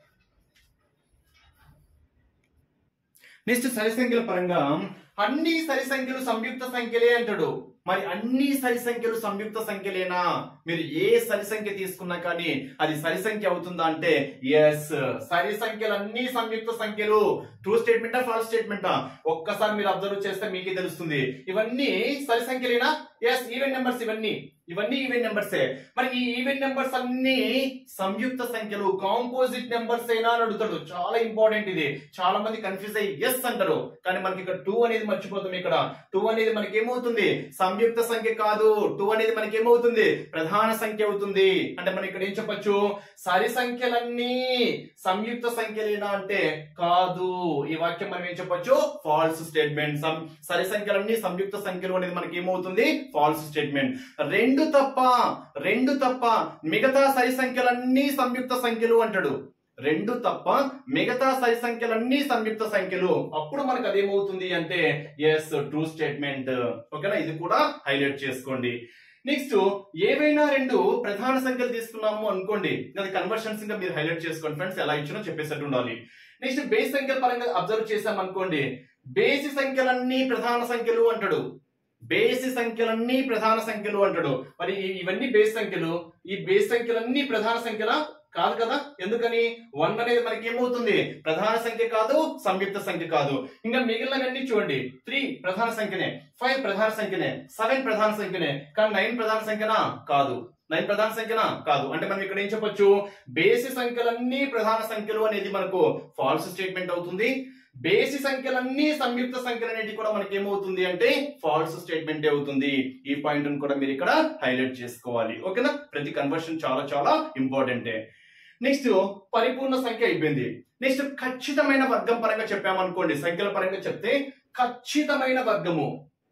నెక్స్ట్ సరి సంఖ్యల పరంగా అన్ని సరి సంఖ్యలు సంయుక్త సంఖ్యలే అంటాడు మరి అన్ని సరి సంఖ్యలు సంయుక్త సంఖ్యలేనా మీరు ఏ సరి సంఖ్య తీసుకున్నా కానీ అది సరి సంఖ్య అవుతుందా అంటే ఎస్ సరి సంఖ్యలు అన్ని సంయుక్త సంఖ్యలు ట్రూ స్టేట్మెంటా ఫాల్స్ స్టేట్మెంటా ఒక్కసారి మీరు అబ్జర్వ్ చేస్తే మీకే తెలుస్తుంది ఇవన్నీ సరి సంఖ్యలేనా ఎస్ ఈవెన్ నెంబర్స్ ఇవన్నీ ఇవన్నీ ఈవెన్ నెంబర్సే మరి ఈ ఈవెన్ నెంబర్స్ అన్ని సంయుక్త సంఖ్యలు కాంపోజిట్ నెంబర్స్ అయినా అని అడుగుతాడు చాలా ఇంపార్టెంట్ ఇది చాలా మంది కన్ఫ్యూజ్ అయ్యి ఎస్ అంటారు కానీ మనకి ఇక్కడ టూ అనేది మర్చిపోతాం ఇక్కడ టూ అనేది మనకి ఏమవుతుంది సంయుక్త సంఖ్య కాదు టూ అనేది మనకి ఏమవుతుంది ప్రధాన సంఖ్య అవుతుంది అంటే మనం ఇక్కడ ఏం చెప్పొచ్చు సరి సంఖ్యలన్నీ సంయుక్త సంఖ్యలేనా అంటే కాదు ఈ వాక్యం మనం ఏం చెప్పొచ్చు ఫాల్స్ స్టేట్మెంట్ సరి సంఖ్యలన్నీ సంయుక్త సంఖ్యలు అనేది మనకి ఏమవుతుంది ఫాల్స్ స్టేట్మెంట్ రెండు తప్ప రెండు తప్ప మిగతా సరి సంఖ్యలన్నీ సంయుక్త సంఖ్యలు అంటాడు రెండు తప్ప మిగతా సరి సంఖ్యలన్నీ సంయుక్త సంఖ్యలు అప్పుడు మనకు అదేమవుతుంది అంటే ఎస్ ట్రూ స్టేట్మెంట్ ఓకేనా ఇది కూడా హైలైట్ చేసుకోండి నెక్స్ట్ ఏవైనా రెండు ప్రధాన సంఖ్యలు తీసుకున్నాము అనుకోండి అది కన్వర్షన్స్ ఇంకా మీరు హైలైట్ చేసుకోండి ఫ్రెండ్స్ ఎలా ఇచ్చినో చెప్పేసట్టు ఉండాలి నెక్స్ట్ బేస్ సంఖ్యల పరంగా అబ్జర్వ్ చేసాం అనుకోండి బేసి సంఖ్యలన్నీ ప్రధాన సంఖ్యలు అంటాడు బేసి సంఖ్యలన్నీ ప్రధాన సంఖ్యలు అంటాడు మరి ఈ- ఇవన్నీ బేస్ సంఖ్యలు ఈ బేస్ సంఖ్యలన్నీ ప్రధాన సంఖ్యలా కాదు కదా ఎందుకని వన్ అనేది మనకి ఏమవుతుంది ప్రధాన సంఖ్య కాదు సంయుక్త సంఖ్య కాదు ఇంకా మిగిలినవన్నీ చూడండి త్రీ ప్రధాన సంఖ్యనే ఫైవ్ ప్రధాన సంఖ్యనే సెవెన్ ప్రధాన సంఖ్యనే కానీ నైన్ ప్రధాన సంఖ్యనా కాదు నైన్ ప్రధాన సంఖ్యనా కాదు అంటే మనం ఇక్కడ ఏం చెప్పొచ్చు బేసి సంఖ్యలన్నీ ప్రధాన సంఖ్యలు అనేది మనకు ఫాల్స్ స్టేట్మెంట్ అవుతుంది బేసి సంఖ్యలన్నీ సంయుక్త సంఖ్యలు అనేటివి కూడా మనకి ఏమవుతుంది అంటే ఫాల్స్ స్టేట్మెంట్ అవుతుంది ఈ పాయింట్ కూడా మీరు ఇక్కడ హైలైట్ చేసుకోవాలి ఓకేనా ప్రతి కన్వర్షన్ చాలా చాలా ఇంపార్టెంటే నెక్స్ట్ పరిపూర్ణ సంఖ్య అయిపోయింది నెక్స్ట్ ఖచ్చితమైన వర్గం పరంగా చెప్పామనుకోండి సంఖ్యల పరంగా చెప్తే ఖచ్చితమైన వర్గము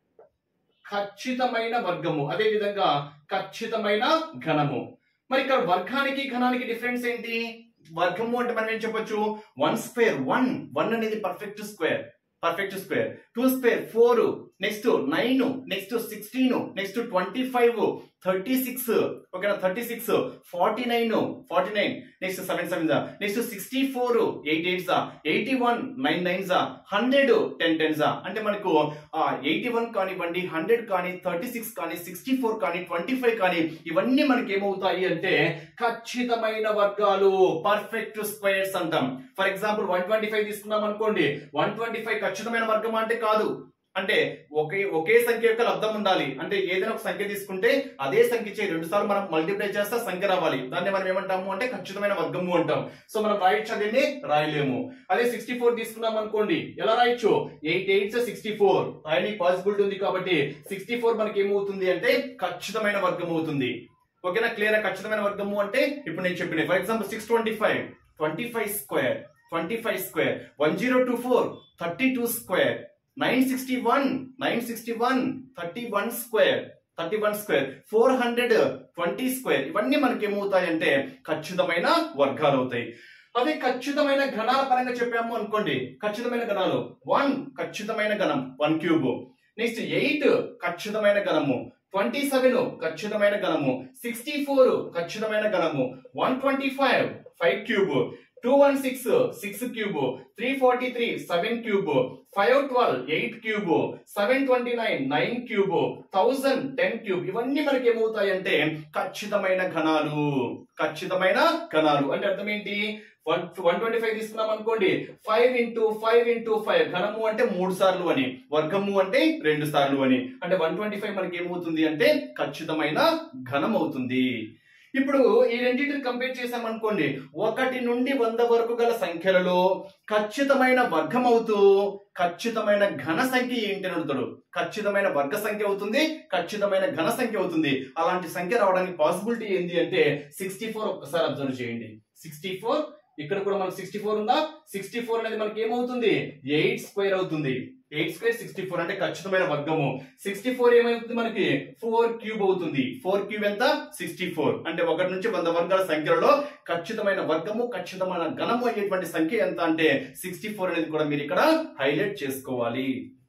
ఖచ్చితమైన వర్గము అదే విధంగా ఖచ్చితమైన ఘనము మరి ఇక్కడ వర్గానికి ఘనానికి డిఫరెన్స్ ఏంటి వర్గము అంటే మనం ఏం చెప్పొచ్చు వన్ స్క్వేర్ వన్ వన్ అనేది perfect square perfect square two square four next nine next sixteen next twenty five thirty six ఓకేనా thirty six forty nine forty nine next seven seven జా next sixty four eight eight జా eighty one nine nine జా hundred ten ten జా అంటే మనకు eighty one కానివ్వండి hundred కానీ thirty six కానీ సిక్స్టీ ఫోర్ కానీ ట్వంటీ ఫైవ్ కానీ ఇవన్నీ మనకి ఏమవుతాయి అంటే ఖచ్చితమైన వర్గాలు పర్ఫెక్ట్ స్క్వేర్స్ అంటాం for example one twenty five తీసుకున్నాం అనుకోండి వన్ ట్వంటీ ఫైవ్ ఖచ్చితమైన వర్గం అంటే కాదు అంటే ఒకే ఒకే సంఖ్య యొక్క లబ్ధం ఉండాలి అంటే ఏదైనా ఒక సంఖ్య తీసుకుంటే అదే సంఖ్య చే రెండు సార్లు మనం మల్టిప్లై చేస్తే సంఖ్య రావాలి దాన్ని మనం ఏమంటాము అంటే ఖచ్చితమైన వర్గము అంటాం సో మనం రాయొచ్చు అదేంటి రాయలేము అదే సిక్స్టీ ఫోర్ తీసుకున్నాం అనుకోండి ఎలా రాయొచ్చు ఎయిట్ ఎయిట్ సిక్స్టీ ఫోర్ రాయడానికి పాసిబిలిటీ ఉంది కాబట్టి సిక్స్టీ ఫోర్ మనకి ఏమవుతుంది అంటే ఖచ్చితమైన వర్గం అవుతుంది ఓకేనా క్లియర్ ఖచ్చితమైన వర్గము అంటే ఇప్పుడు నేను చెప్పిన for example six twenty five twenty five square twenty five square one zero two four thirty two square nine sixty one nine sixty one thirty one square thirty one square four hundred twenty square ఇవన్నీ మనకి ఏమవుతాయంటే ఖచ్చితమైన వర్గాలు అవుతాయి అదే ఖచ్చితమైన గణాల పరంగా చెప్పాము అనుకోండి ఖచ్చితమైన గణాలు వన్ ఖచ్చితమైన గణం వన్ క్యూబ్ నెక్స్ట్ ఎయిట్ ఖచ్చితమైన గణము ట్వంటీ సెవెన్ ఖచ్చితమైన గణము సిక్స్టీ ఫోర్ ఖచ్చితమైన గణము one twenty five five cube two one six six cube three forty three seven cube five twelve eight cube seven twenty nine nine cube thousand ten cube ఇవన్నీ మనకి ఏమవుతాయంటే ఖచ్చితమైన ఘనాలు ఖచ్చితమైన ఘనాలు అంటే అర్థం ఏంటి వన్ వన్ ట్వంటీ ఫైవ్ తీసుకున్నాం అనుకోండి five into five into five ఘనము అంటే మూడు సార్లు అని వర్గము అంటే రెండు సార్లు అని అంటే వన్ ట్వంటీ ఫైవ్ మనకి ఏమవుతుంది అంటే ఖచ్చితమైన ఘనం అవుతుంది ఇప్పుడు ఈ రెండింటిని కంపేర్ చేసామనుకోండి ఒకటి నుండి వంద వరకు గల సంఖ్యలలో ఖచ్చితమైన వర్గం అవుతూ ఖచ్చితమైన ఘన సంఖ్య ఏంటి అని అడుగుతాడు ఖచ్చితమైన వర్గ సంఖ్య అవుతుంది ఖచ్చితమైన ఘన సంఖ్య అవుతుంది అలాంటి సంఖ్య రావడానికి పాసిబిలిటీ ఏంటి అంటే సిక్స్టీ ఫోర్ ఒక్కసారి అబ్జర్వ్ చేయండి సిక్స్టీ ఫోర్ ఇక్కడ కూడా మనకు సిక్స్టీ ఫోర్ ఉందా సిక్స్టీ ఫోర్ అనేది మనకి ఏమవుతుంది ఎయిట్ స్క్వేర్ అవుతుంది ఎయిట్ స్క్వేర్ సిక్స్టీ ఫోర్ అంటే ఖచ్చితమైన వర్గము సిక్స్టీ ఫోర్ ఏమవుతుంది మనకి ఫోర్ క్యూబ్ అవుతుంది ఫోర్ క్యూబ్ ఎంత సిక్స్టీ ఫోర్ అంటే ఒకటి నుంచి వంద వర్గాల సంఖ్యలలో ఖచ్చితమైన వర్గము ఖచ్చితమైన ఘనము అయ్యేటువంటి సంఖ్య ఎంత అంటే సిక్స్టీ ఫోర్ అనేది కూడా మీరు ఇక్కడ హైలైట్ చేసుకోవాలి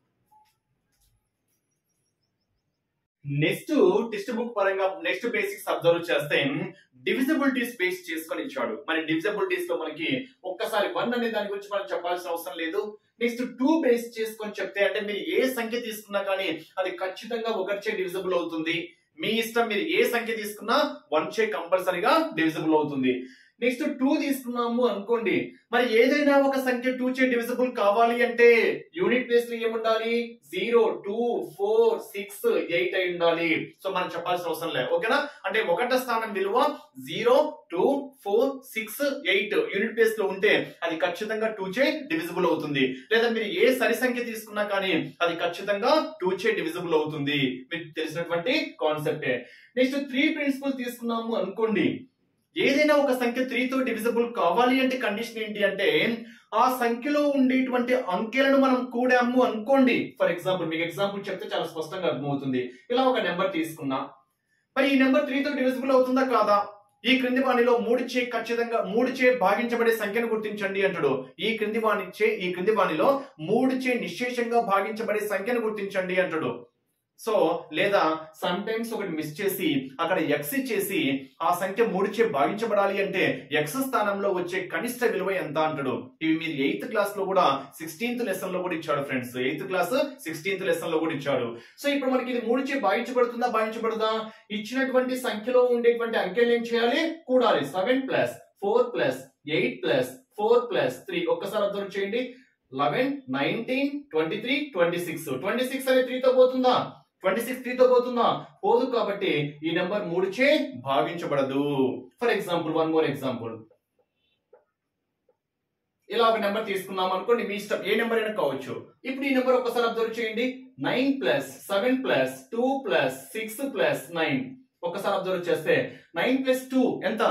నెక్స్ట్ టెక్స్ట్ బుక్ పరంగా నెక్స్ట్ బేసిక్స్ అబ్జర్వ్ చేస్తే డివిజిబిలిటీస్ బేస్ చేసుకొని ఇచ్చాడు మరి డివిజిబిలిటీస్ లో మనకి ఒక్కసారి వన్ అనే దాని గురించి మనం చెప్పాల్సిన అవసరం లేదు నెక్స్ట్ టూ బేస్ చేసుకొని చెప్తే అంటే మీరు ఏ సంఖ్య తీసుకున్నా కానీ అది ఖచ్చితంగా ఒకరిచే డివిజిబుల్ అవుతుంది మీ ఇష్టం మీరు ఏ సంఖ్య తీసుకున్నా వన్ చే కంపల్సరీగా డివిజిబుల్ అవుతుంది నెక్స్ట్ టూ తీసుకున్నాము అనుకోండి మరి ఏదైనా ఒక సంఖ్య టూ చే డివిజిబుల్ కావాలి అంటే యూనిట్ ప్లేస్ లో ఏముండాలి zero two four six eight అయి ఉండాలి సో మనం చెప్పాల్సిన అవసరం లేదు ఓకేనా అంటే ఒకట స్థానం విలువ zero two four six eight unit place లో ఉంటే అది ఖచ్చితంగా టూ చే డివిజిబుల్ అవుతుంది లేదా మీరు ఏ సరి సంఖ్య తీసుకున్నా కానీ అది ఖచ్చితంగా టూ చే డివిజిబుల్ అవుతుంది మీకు తెలిసినటువంటి కాన్సెప్టే నెక్స్ట్ త్రీ ప్రిన్సిపల్ తీసుకున్నాము అనుకోండి ఏదైనా ఒక సంఖ్య త్రీతో డివిజిబుల్ కావాలి అంటే కండిషన్ ఏంటి అంటే ఆ సంఖ్యలో ఉండేటువంటి అంకెలను మనం కూడాము అనుకోండి ఫర్ ఎగ్జాంపుల్ మీకు ఎగ్జాంపుల్ చెప్తే చాలా స్పష్టంగా అర్థమవుతుంది ఇలా ఒక నెంబర్ తీసుకున్నా మరి ఈ నెంబర్ త్రీతో డివిజిబుల్ అవుతుందా కాదా ఈ క్రింది వాణిలో మూడు చే ఖచ్చితంగా మూడు చే భాగించబడే సంఖ్యను గుర్తించండి అంటాడు ఈ క్రింది వాణి చే ఈ క్రింది వాణిలో మూడు చే నిశ్శేషంగా భాగించబడే సంఖ్యను గుర్తించండి అంటాడు సో లేదా సమ్ టైమ్స్ ఒకటి మిస్ చేసి అక్కడ ఎక్స్ ఇచ్చేసి ఆ సంఖ్య మూడు చే భాగించబడాలి అంటే ఎక్స్ స్థానంలో వచ్చే కనిష్ట విలువ ఎంత అంటాడు ఇవి మీరు ఎయిత్ క్లాస్ లో కూడా సిక్స్టీన్త్ లెసన్ లో కూడా ఇచ్చాడు friends eighth class sixteenth lesson లో కూడా ఇచ్చాడు సో ఇప్పుడు మనకి ఇది మూడు చే భాగించబడుతుందా భాగించబడదా ఇచ్చినటువంటి సంఖ్యలో ఉండేటువంటి అంకెలు ఏం చేయాలి కూడాలి seven plus four plus eight plus four plus three ఒక్కసారి అబ్జర్వ్ చేయండి eleven nineteen twenty three twenty six twenty six అనే త్రీతో పోతుందా ట్వంటీ సిక్స్ త్రీతో పోతుందా పోదు కాబట్టి ఈ నెంబర్ మూడు చే భావించబడదు for example one more example ఇలా ఒక నెంబర్ తీసుకున్నాం అనుకోండి మీ ఇష్టం ఏ నెంబర్ అయినా కావచ్చు ఇప్పుడు ఈ నెంబర్ ఒకసారి అబ్జర్వ్ చేయండి nine plus seven plus two plus six plus nine ఒకసారి అబ్జర్వ్ చేస్తే నైన్ ప్లస్ టూ ఎంత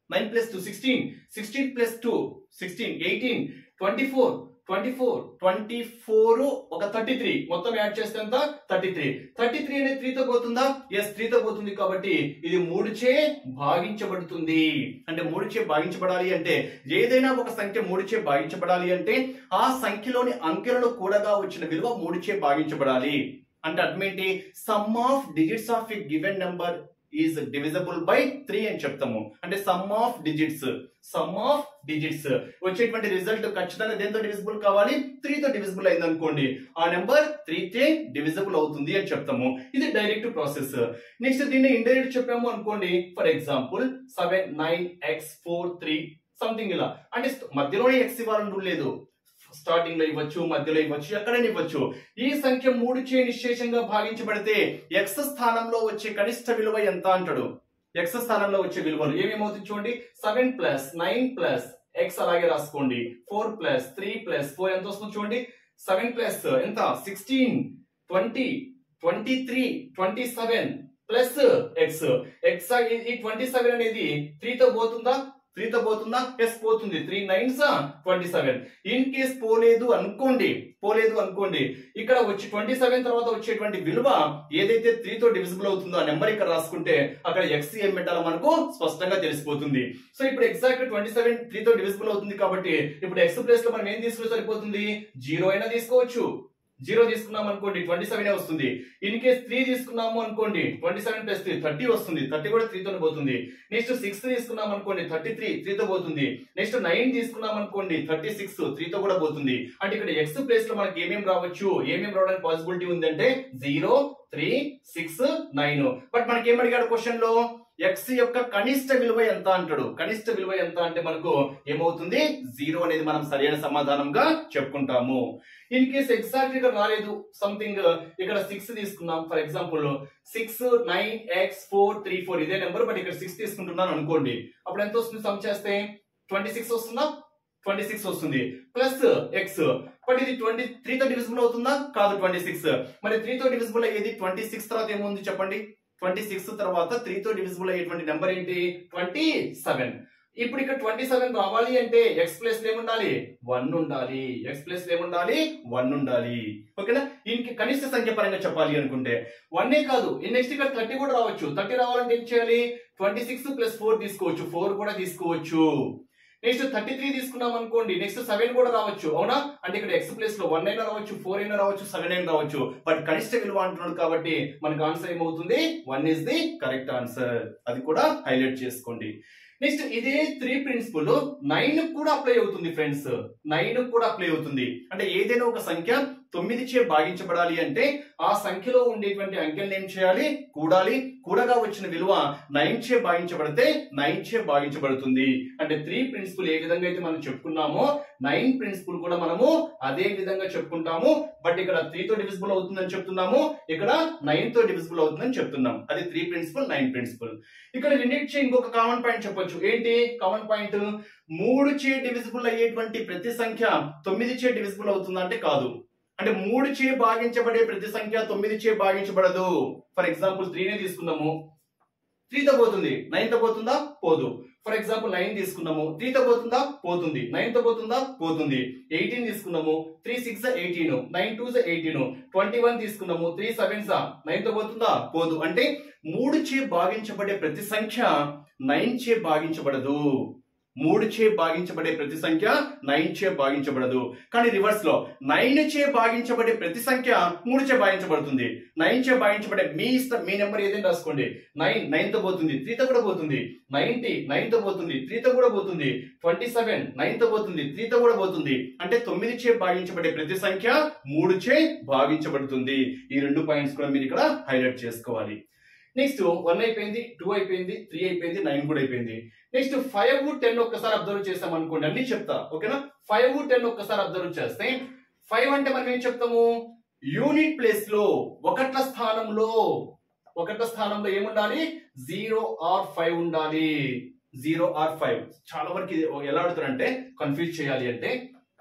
nine plus two sixteen sixteen plus two sixteen eighteen twenty four twenty four twenty four ఒక థర్టీ త్రీ మొత్తం add చేస్తే ఎంత thirty three thirty three అనేది త్రీతో పోతుందా ఎస్ త్రీతో పోతుంది కాబట్టి ఇది మూడు చే భాగించబడుతుంది అంటే మూడు చే భాగించబడాలి అంటే ఏదైనా ఒక సంఖ్య మూడు చే భాగించబడాలి అంటే ఆ సంఖ్యలోని అంకెలను కూడగా వచ్చిన విలువ మూడు చే భాగించబడాలి అంటే అర్థం ఏంటి sum of digits of a given number is divisible by three అని చెప్తాము అంటే sum of digits sum of digits వచ్చేటువంటి రిజల్ట్ ఖచ్చితంగా దేంతో డివిజిబుల్ కావాలి త్రీ తో డివిజిబుల్ అయింది అనుకోండి ఆ నెంబర్ త్రీ తే డివిజిబుల్ అవుతుంది అని చెప్తాము ఇది డైరెక్ట్ ప్రాసెస్ నెక్స్ట్ దీన్ని ఇండైరెక్ట్ చెప్పాము అనుకోండి for example seven nine x four three something ఇలా అంటే మధ్యలోనే ఎక్స్ ఇవ్వాలని రూల్ లేదు స్టార్టింగ్ లో ఇవ్వచ్చు మధ్యలో ఇవ్వచ్చు ఎక్కడైనా ఇవ్వచ్చు ఈ సంఖ్య మూడు చే నిశ్శేషంగా భాగించబడితే ఎక్స్ స్థానంలో వచ్చే కనిష్ట విలువ ఎంత అంటాడు ఎక్స్ స్థానంలో వచ్చే విలువలు ఏమేమవుతుంది చూడండి seven plus nine plus x అలాగే రాసుకోండి four plus three plus four ఎంత వస్తుంది చూడండి సెవెన్ ప్లస్ ఎంత sixteen twenty twenty three twenty seven plus x x ఈ ట్వంటీ సెవెన్ అనేది త్రీతో పోతుందా త్రీతో పోతుందా ఎస్ పోతుంది three nines twenty seven in case పోలేదు అనుకోండి పోలేదు అనుకోండి ఇక్కడ వచ్చి ట్వంటీ సెవెన్ తర్వాత వచ్చేటువంటి విలువ ఏదైతే త్రీతో డివిజిబుల్ అవుతుందో ఆ నెంబర్ ఇక్కడ రాసుకుంటే అక్కడ ఎక్స్ ఏం పెట్టాలో మనకు స్పష్టంగా తెలిసిపోతుంది సో ఇప్పుడు ఎగ్జాక్ట్ ట్వంటీ సెవెన్ త్రీతో డివిజిబుల్ అవుతుంది కాబట్టి ఇప్పుడు ఎక్స్ ప్లేస్ లో మనం ఏం తీసుకుంటే సరిపోతుంది జీరో అయినా తీసుకోవచ్చు జీరో తీసుకున్నాం అనుకోండి ట్వంటీ సెవెన్ వస్తుంది ఇన్ కేస్ త్రీ తీసుకున్నాము అనుకోండి twenty seven plus three thirty వస్తుంది థర్టీ కూడా త్రీతో పోతుంది నెక్స్ట్ సిక్స్ తీసుకున్నాం అనుకోండి థర్టీ త్రీ త్రీతో పోతుంది నెక్స్ట్ నైన్ తీసుకున్నాం అనుకోండి థర్టీ సిక్స్ త్రీతో కూడా పోతుంది అంటే ఇక్కడ ఎక్స్ ప్లేస్ లో మనకి ఏమేమి రావచ్చు ఏమేమి రావడానికి పాసిబిలిటీ ఉందంటే zero three six nine but మనకి ఏం అడిగాడు క్వశ్చన్ లో ఎక్స్ యొక్క కనిష్ట విలువ ఎంత అంటాడు కనిష్ట విలువ ఎంత అంటే మనకు ఏమవుతుంది జీరో అనేది మనం సరైన సమాధానంగా చెప్పుకుంటాము ఇన్ కేస్ ఎగ్జాక్ట్ ఇక్కడ రాలేదు సంథింగ్ ఇక్కడ సిక్స్ తీసుకున్నాం for example six nine x four three four ఇదే నెంబర్ బట్ ఇక్కడ సిక్స్ తీసుకుంటున్నాను అనుకోండి అప్పుడు ఎంత వస్తుంది సమ్ చేస్తే ట్వంటీ సిక్స్ వస్తుందా ట్వంటీ సిక్స్ వస్తుంది ప్లస్ ఎక్స్ బట్ ఇది ట్వంటీ త్రీతో డివిజిబుల్ అవుతుందా కాదు ట్వంటీ సిక్స్ మరి త్రీతో డివిజిబుల్ అయ్యేది ట్వంటీ సిక్స్ తర్వాత ఏముంది చెప్పండి ట్వంటీ సిక్స్ తర్వాత త్రీతో డివిజిబుల్ అయ్యేటువంటి నెంబర్ ఏంటి ట్వంటీ సెవెన్ ఇప్పుడు ఇక్కడ ట్వంటీ సెవెన్ రావాలి అంటే ఎక్స్ ప్లేస్ ఏముండాలి వన్ ఉండాలి ఎక్స్ ప్లేస్ ఏముండాలి వన్ ఉండాలి ఓకేనా దీనికి కనిష్ట సంఖ్య పరంగా చెప్పాలి అనుకుంటే వన్ ఏ కాదు నెక్స్ట్ ఇక్కడ థర్టీ కూడా రావచ్చు థర్టీ రావాలంటే ఏం చేయాలి ట్వంటీ సిక్స్ ప్లస్ ఫోర్ తీసుకోవచ్చు ఫోర్ కూడా తీసుకోవచ్చు నెక్స్ట్ థర్టీ త్రీ తీసుకున్నాం అనుకోండి నెక్స్ట్ సెవెన్ కూడా రావచ్చు అవునా అంటే ఇక్కడ ఎక్స్ ప్లేస్ లో వన్ అయినా రావచ్చు ఫోర్ అయినా రావచ్చు సెవెన్ అయినా రావచ్చు బట్ కనిష్ట విలువ అంటున్నాడు కాబట్టి మనకు ఆన్సర్ ఏమవుతుంది one is the correct answer అది కూడా హైలైట్ చేసుకోండి నెక్స్ట్ ఇదే త్రీ ప్రిన్సిపల్ నైన్ కూడా అప్లై అవుతుంది ఫ్రెండ్స్ నైన్ కూడా అప్లై అవుతుంది అంటే ఏదైనా ఒక సంఖ్య తొమ్మిది చే భాగించబడాలి అంటే ఆ సంఖ్యలో ఉండేటువంటి అంకెలను ఏం చేయాలి కూడాలి కూడగా వచ్చిన విలువ నైన్ చే భాగించబడితే నైన్ చే భాగించబడుతుంది అంటే త్రీ ప్రిన్సిపల్ ఏ విధంగా అయితే మనం చెప్పుకున్నామో నైన్ ప్రిన్సిపల్ కూడా మనము అదే విధంగా చెప్పుకుంటాము బట్ ఇక్కడ త్రీ తో డివిజిబుల్ అవుతుందని చెప్తున్నాము ఇక్కడ నైన్ తో డివిజిబుల్ అవుతుందని చెప్తున్నాం అది త్రీ ప్రిన్సిపల్ నైన్ ప్రిన్సిపల్ ఇక్కడ రెండింటి ఇంకొక కామన్ పాయింట్ చెప్పొచ్చు ఏంటి కామన్ పాయింట్ మూడు చే డివిజిబుల్ అయ్యేటువంటి ప్రతి సంఖ్య తొమ్మిది చే డివిజిబుల్ అవుతుందా అంటే కాదు అంటే మూడు చే భాగించబడే ప్రతి సంఖ్య తొమ్మిది చే భాగించబడదు ఫర్ ఎగ్జాంపుల్ త్రీనే తీసుకున్నాము త్రీతో పోతుంది నైన్ తో పోతుందా పోదు ఫర్ ఎగ్జాంపుల్ నైన్ తీసుకున్నాము త్రీతో పోతుందా పోతుంది నైన్ తో పోతుందా పోతుంది ఎయిటీన్ తీసుకున్నాము three six eighteen nine two eighteen twenty one తీసుకున్నాము త్రీ సెవెన్స్ నైన్ తో పోతుందా పోదు అంటే మూడు చే భాగించబడే ప్రతి సంఖ్య నైన్ చే భాగించబడదు మూడు చే భాగించబడే ప్రతి సంఖ్య నైన్ చే భాగించబడదు కానీ రివర్స్ లో నైన్ చే భాగించబడే ప్రతి సంఖ్య మూడు చే భాగించబడుతుంది నైన్ చే భాగించబడే మీ ఇష్టం మీ నెంబర్ ఏదైనా రాసుకోండి నైన్ నైన్ తో పోతుంది త్రీతో కూడా పోతుంది నైన్టీ నైన్ తో పోతుంది త్రీతో కూడా పోతుంది ట్వంటీ సెవెన్ నైన్ తో పోతుంది త్రీతో కూడా పోతుంది అంటే తొమ్మిది చే భాగించబడే ప్రతి సంఖ్య మూడు చే భాగించబడుతుంది ఈ రెండు పాయింట్స్ కూడా మీరు ఇక్కడ హైలైట్ చేసుకోవాలి నెక్స్ట్ వన్ అయిపోయింది టూ అయిపోయింది త్రీ అయిపోయింది నైన్ కూడా అయిపోయింది నెక్స్ట్ ఫైవ్ టెన్ ఒక్కసారి అబ్జర్వ్ చేస్తాం అనుకోండి అన్ని చెప్తా ఓకేనా ఫైవ్ టెన్ ఒక్కసారి అబ్జర్వ్ చేస్తే ఫైవ్ అంటే మనం ఏం చెప్తాము యూనిట్ ప్లేస్ లో ఒకట్ల స్థానంలో ఒకట్ల స్థానంలో ఏముండాలి జీరో ఆర్ ఫైవ్ ఉండాలి జీరో ఆర్ ఫైవ్ చాలా వరకు ఇది ఎలా అడుగుతారంటే కన్ఫ్యూజ్ చేయాలి అంటే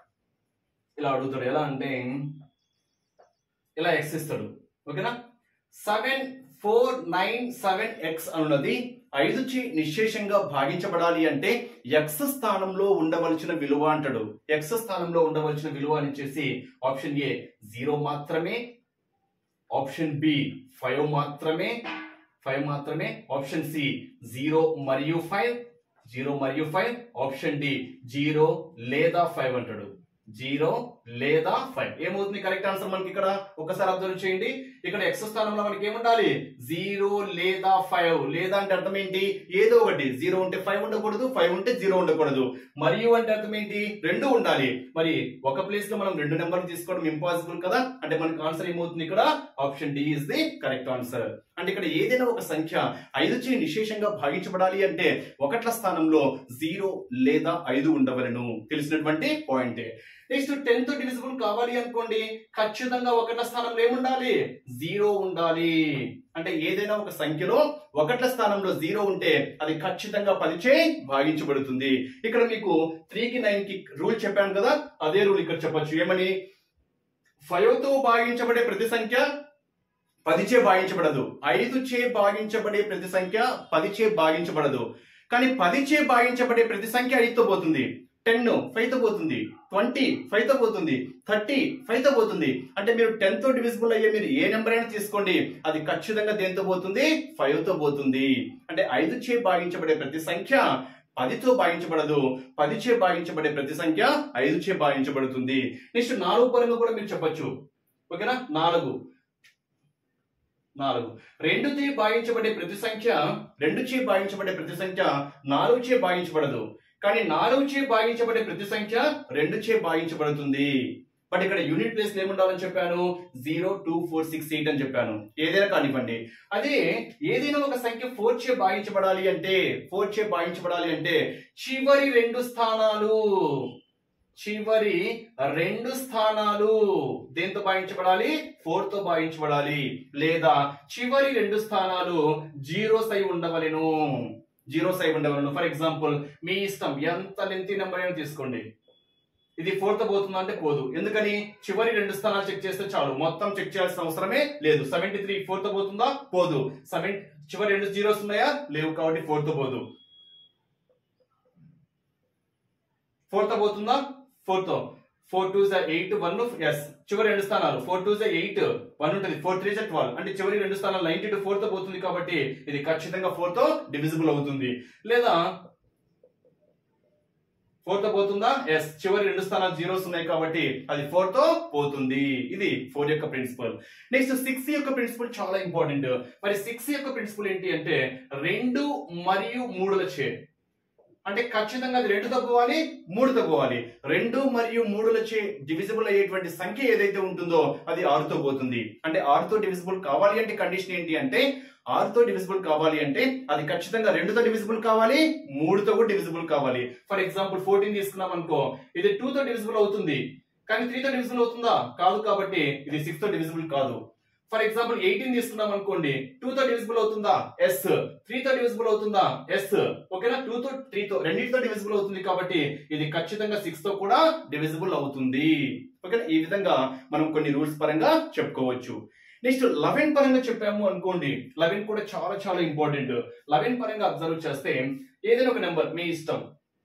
ఇలా అడుగుతాడు ఎలా అంటే ఇలా ఎక్స్ ఇస్తాడు ఓకేనా seven four nine seven x అనున్నది ఐదు చే నిశ్శేషంగా భాగించబడాలి అంటే ఎక్స్ స్థానంలో ఉండవలసిన విలువ అంటాడు ఎక్స్ స్థానంలో ఉండవలసిన విలువ అని వచ్చేసి ఆప్షన్ ఏ జీరో మాత్రమే ఆప్షన్ బి ఫైవ్ మాత్రమే ఫైవ్ మాత్రమే ఆప్షన్ సి జీరో మరియు ఫైవ్ జీరో మరియు ఫైవ్ ఆప్షన్ డి జీరో లేదా ఫైవ్ అంటాడు జీరో లేదా ఫైవ్ ఏమవుతుంది కరెక్ట్ ఆన్సర్ మనకి ఇక్కడ ఒకసారి అబ్జర్వ్ చేయండి ఇక్కడ ఎక్స్ స్థానంలో మనకి ఏముండాలి జీరో లేదా ఫైవ్ లేదా అంటే అర్థం ఏంటి ఏదో ఒకటి జీరో ఉంటే ఫైవ్ ఉండకూడదు ఫైవ్ ఉంటే జీరో ఉండకూడదు మరియు అంటే అర్థం ఏంటి రెండు ఉండాలి మరి ఒక ప్లేస్ లో మనం రెండు నెంబర్లు తీసుకోవడం ఇంపాసిబుల్ కదా అంటే మనకి ఆన్సర్ ఏమవుతుంది ఇక్కడ option D is the correct answer అంటే ఇక్కడ ఏదైనా ఒక సంఖ్య ఐదు చే నిశేషంగా భాగించబడాలి అంటే ఒకట్ల స్థానంలో జీరో లేదా ఐదు ఉండవలను తెలిసినటువంటి పాయింట్ నెక్స్ట్ టెన్త్ డివిజిబుల్ కావాలి అనుకోండి ఖచ్చితంగా ఒకట్ల స్థానంలో ఏముండాలి జీరో ఉండాలి అంటే ఏదైనా ఒక సంఖ్యలో ఒకట్ల స్థానంలో జీరో ఉంటే అది ఖచ్చితంగా పదిచే భాగించబడుతుంది ఇక్కడ మీకు త్రీ కి నైన్ కి రూల్ చెప్పాను కదా అదే రూల్ ఇక్కడ చెప్పొచ్చు ఏమని ఫైవ్ తో భాగించబడే ప్రతి సంఖ్య పదిచే భాగించబడదు ఐదు చే భాగించబడే ప్రతి సంఖ్య పదిచే భాగించబడదు కానీ పదిచే భాగించబడే ప్రతి సంఖ్య ఐదుతో పోతుంది టెన్ ఫైవ్ తో పోతుంది ట్వంటీ ఫైవ్ తో పోతుంది థర్టీ ఫైవ్ తో పోతుంది అంటే మీరు టెన్ తో డివిజిబుల్ అయ్యే మీరు ఏ నెంబర్ అయినా తీసుకోండి అది ఖచ్చితంగా దేంతో పోతుంది ఫైవ్ తో పోతుంది అంటే ఐదు చే భాగించబడే ప్రతి సంఖ్య పదితో భాగించబడదు పది చే భాగించబడే ప్రతి సంఖ్య ఐదు చే భాగించబడుతుంది నెక్స్ట్ నాలుగు పరంగా కూడా మీరు చెప్పొచ్చు ఓకేనా నాలుగు నాలుగు రెండు చే భాగించబడే ప్రతి సంఖ్య రెండు చే భాగించబడే ప్రతి సంఖ్య నాలుగు చే భాగించబడదు కానీ నాలుగు చే భాగించబడే ప్రతి సంఖ్య రెండు చే భాగించబడుతుంది బట్ ఇక్కడ యూనిట్ ప్లేస్ ఏముండాలని చెప్పాను zero two four six eight అని చెప్పాను ఏదైనా కానివ్వండి అదే ఏదైనా ఒక సంఖ్య ఫోర్ చే భాగించబడాలి అంటే ఫోర్ చే భాగించబడాలి అంటే చివరి రెండు స్థానాలు చివరి రెండు స్థానాలు దేంతో భాగించబడాలి ఫోర్ తో భాగించబడాలి లేదా చివరి రెండు స్థానాలు జీరోస్ అయి ఉండవలెను జీరోస్ అయి ఉండవలను ఫర్ ఎగ్జాంపుల్ మీ ఇష్టం ఎంత లెంతీ నెంబర్ అయినా తీసుకోండి ఇది ఫోర్త్ పోతుందా అంటే పోదు ఎందుకని చివరి రెండు స్థానాలు చెక్ చేస్తే చాలు మొత్తం చెక్ చేయాల్సిన అవసరమే లేదు సెవెంటీ త్రీ ఫోర్త్ పోతుందా పోదు సెవెన్ చివరి రెండు జీరోస్ ఉన్నాయా లేవు కాబట్టి ఫోర్త్ పోదు ఫోర్త్ పోతుందా ఫోర్త్ ఫోర్ టూ జా ఎయిట్ వన్ ఎస్ చివరి రెండు స్థానాలు ఫోర్ టూ జా ఎయిట్ వన్ ఉంటుంది ఫోర్ త్రీ జా ట్వెల్వ్ అంటే చివరి రెండు స్థానాలు నైన్టీ టు ఫోర్ తో పోతుంది కాబట్టి ఇది ఖచ్చితంగా ఫోర్ తో డివిజిబుల్ అవుతుంది లేదా ఫోర్ తో పోతుందా ఎస్ చివరి రెండు స్థానాలు జీరోస్ ఉన్నాయి కాబట్టి అది ఫోర్ తో పోతుంది ఇది ఫోర్ యొక్క ప్రిన్సిపల్ నెక్స్ట్ సిక్స్ యొక్క ప్రిన్సిపల్ చాలా ఇంపార్టెంట్ మరి సిక్స్ యొక్క ప్రిన్సిపల్ ఏంటి అంటే రెండు మరియు మూడుల చే అంటే ఖచ్చితంగా అది రెండుతో పోవాలి మూడుతో పోవాలి రెండు మరియు మూడులచే డివిజిబుల్ అయ్యేటువంటి సంఖ్య ఏదైతే ఉంటుందో అది ఆరుతో పోతుంది అంటే ఆరుతో డివిజిబుల్ కావాలి అంటే కండిషన్ ఏంటి అంటే ఆరుతో డివిజిబుల్ కావాలి అంటే అది ఖచ్చితంగా రెండుతో డివిజిబుల్ కావాలి మూడుతో కూడా డివిజిబుల్ కావాలి ఫర్ ఎగ్జాంపుల్ ఫోర్టీన్ తీసుకున్నాం అనుకో ఇది టూ తో డివిజిబుల్ అవుతుంది కానీ త్రీ తో డివిజిబుల్ అవుతుందా కాదు కాబట్టి ఇది సిక్స్ తో డివిజిబుల్ కాదు ఫర్ ఎగ్జాంపుల్ ఎయిటీన్ తీసుకున్నాం అనుకోండి టూ తో డివిజిబుల్ అవుతుందా ఎస్ త్రీ తో డివిజిబుల్ అవుతుందా ఎస్ ఓకేనా టూ తో త్రీ తో రెండింటితో డివిజిబుల్ అవుతుంది కాబట్టి ఇది ఖచ్చితంగా సిక్స్ తో కూడా డివిజిబుల్ అవుతుంది ఓకేనా ఈ విధంగా మనం కొన్ని రూల్స్ పరంగా చెప్పుకోవచ్చు నెక్స్ట్ లెవెన్ పరంగా చెప్పాము అనుకోండి లెవెన్ కూడా చాలా చాలా ఇంపార్టెంట్ లెవెన్ పరంగా అబ్జర్వ్ చేస్తే ఏదైనా ఒక నెంబర్ మీ ఇష్టం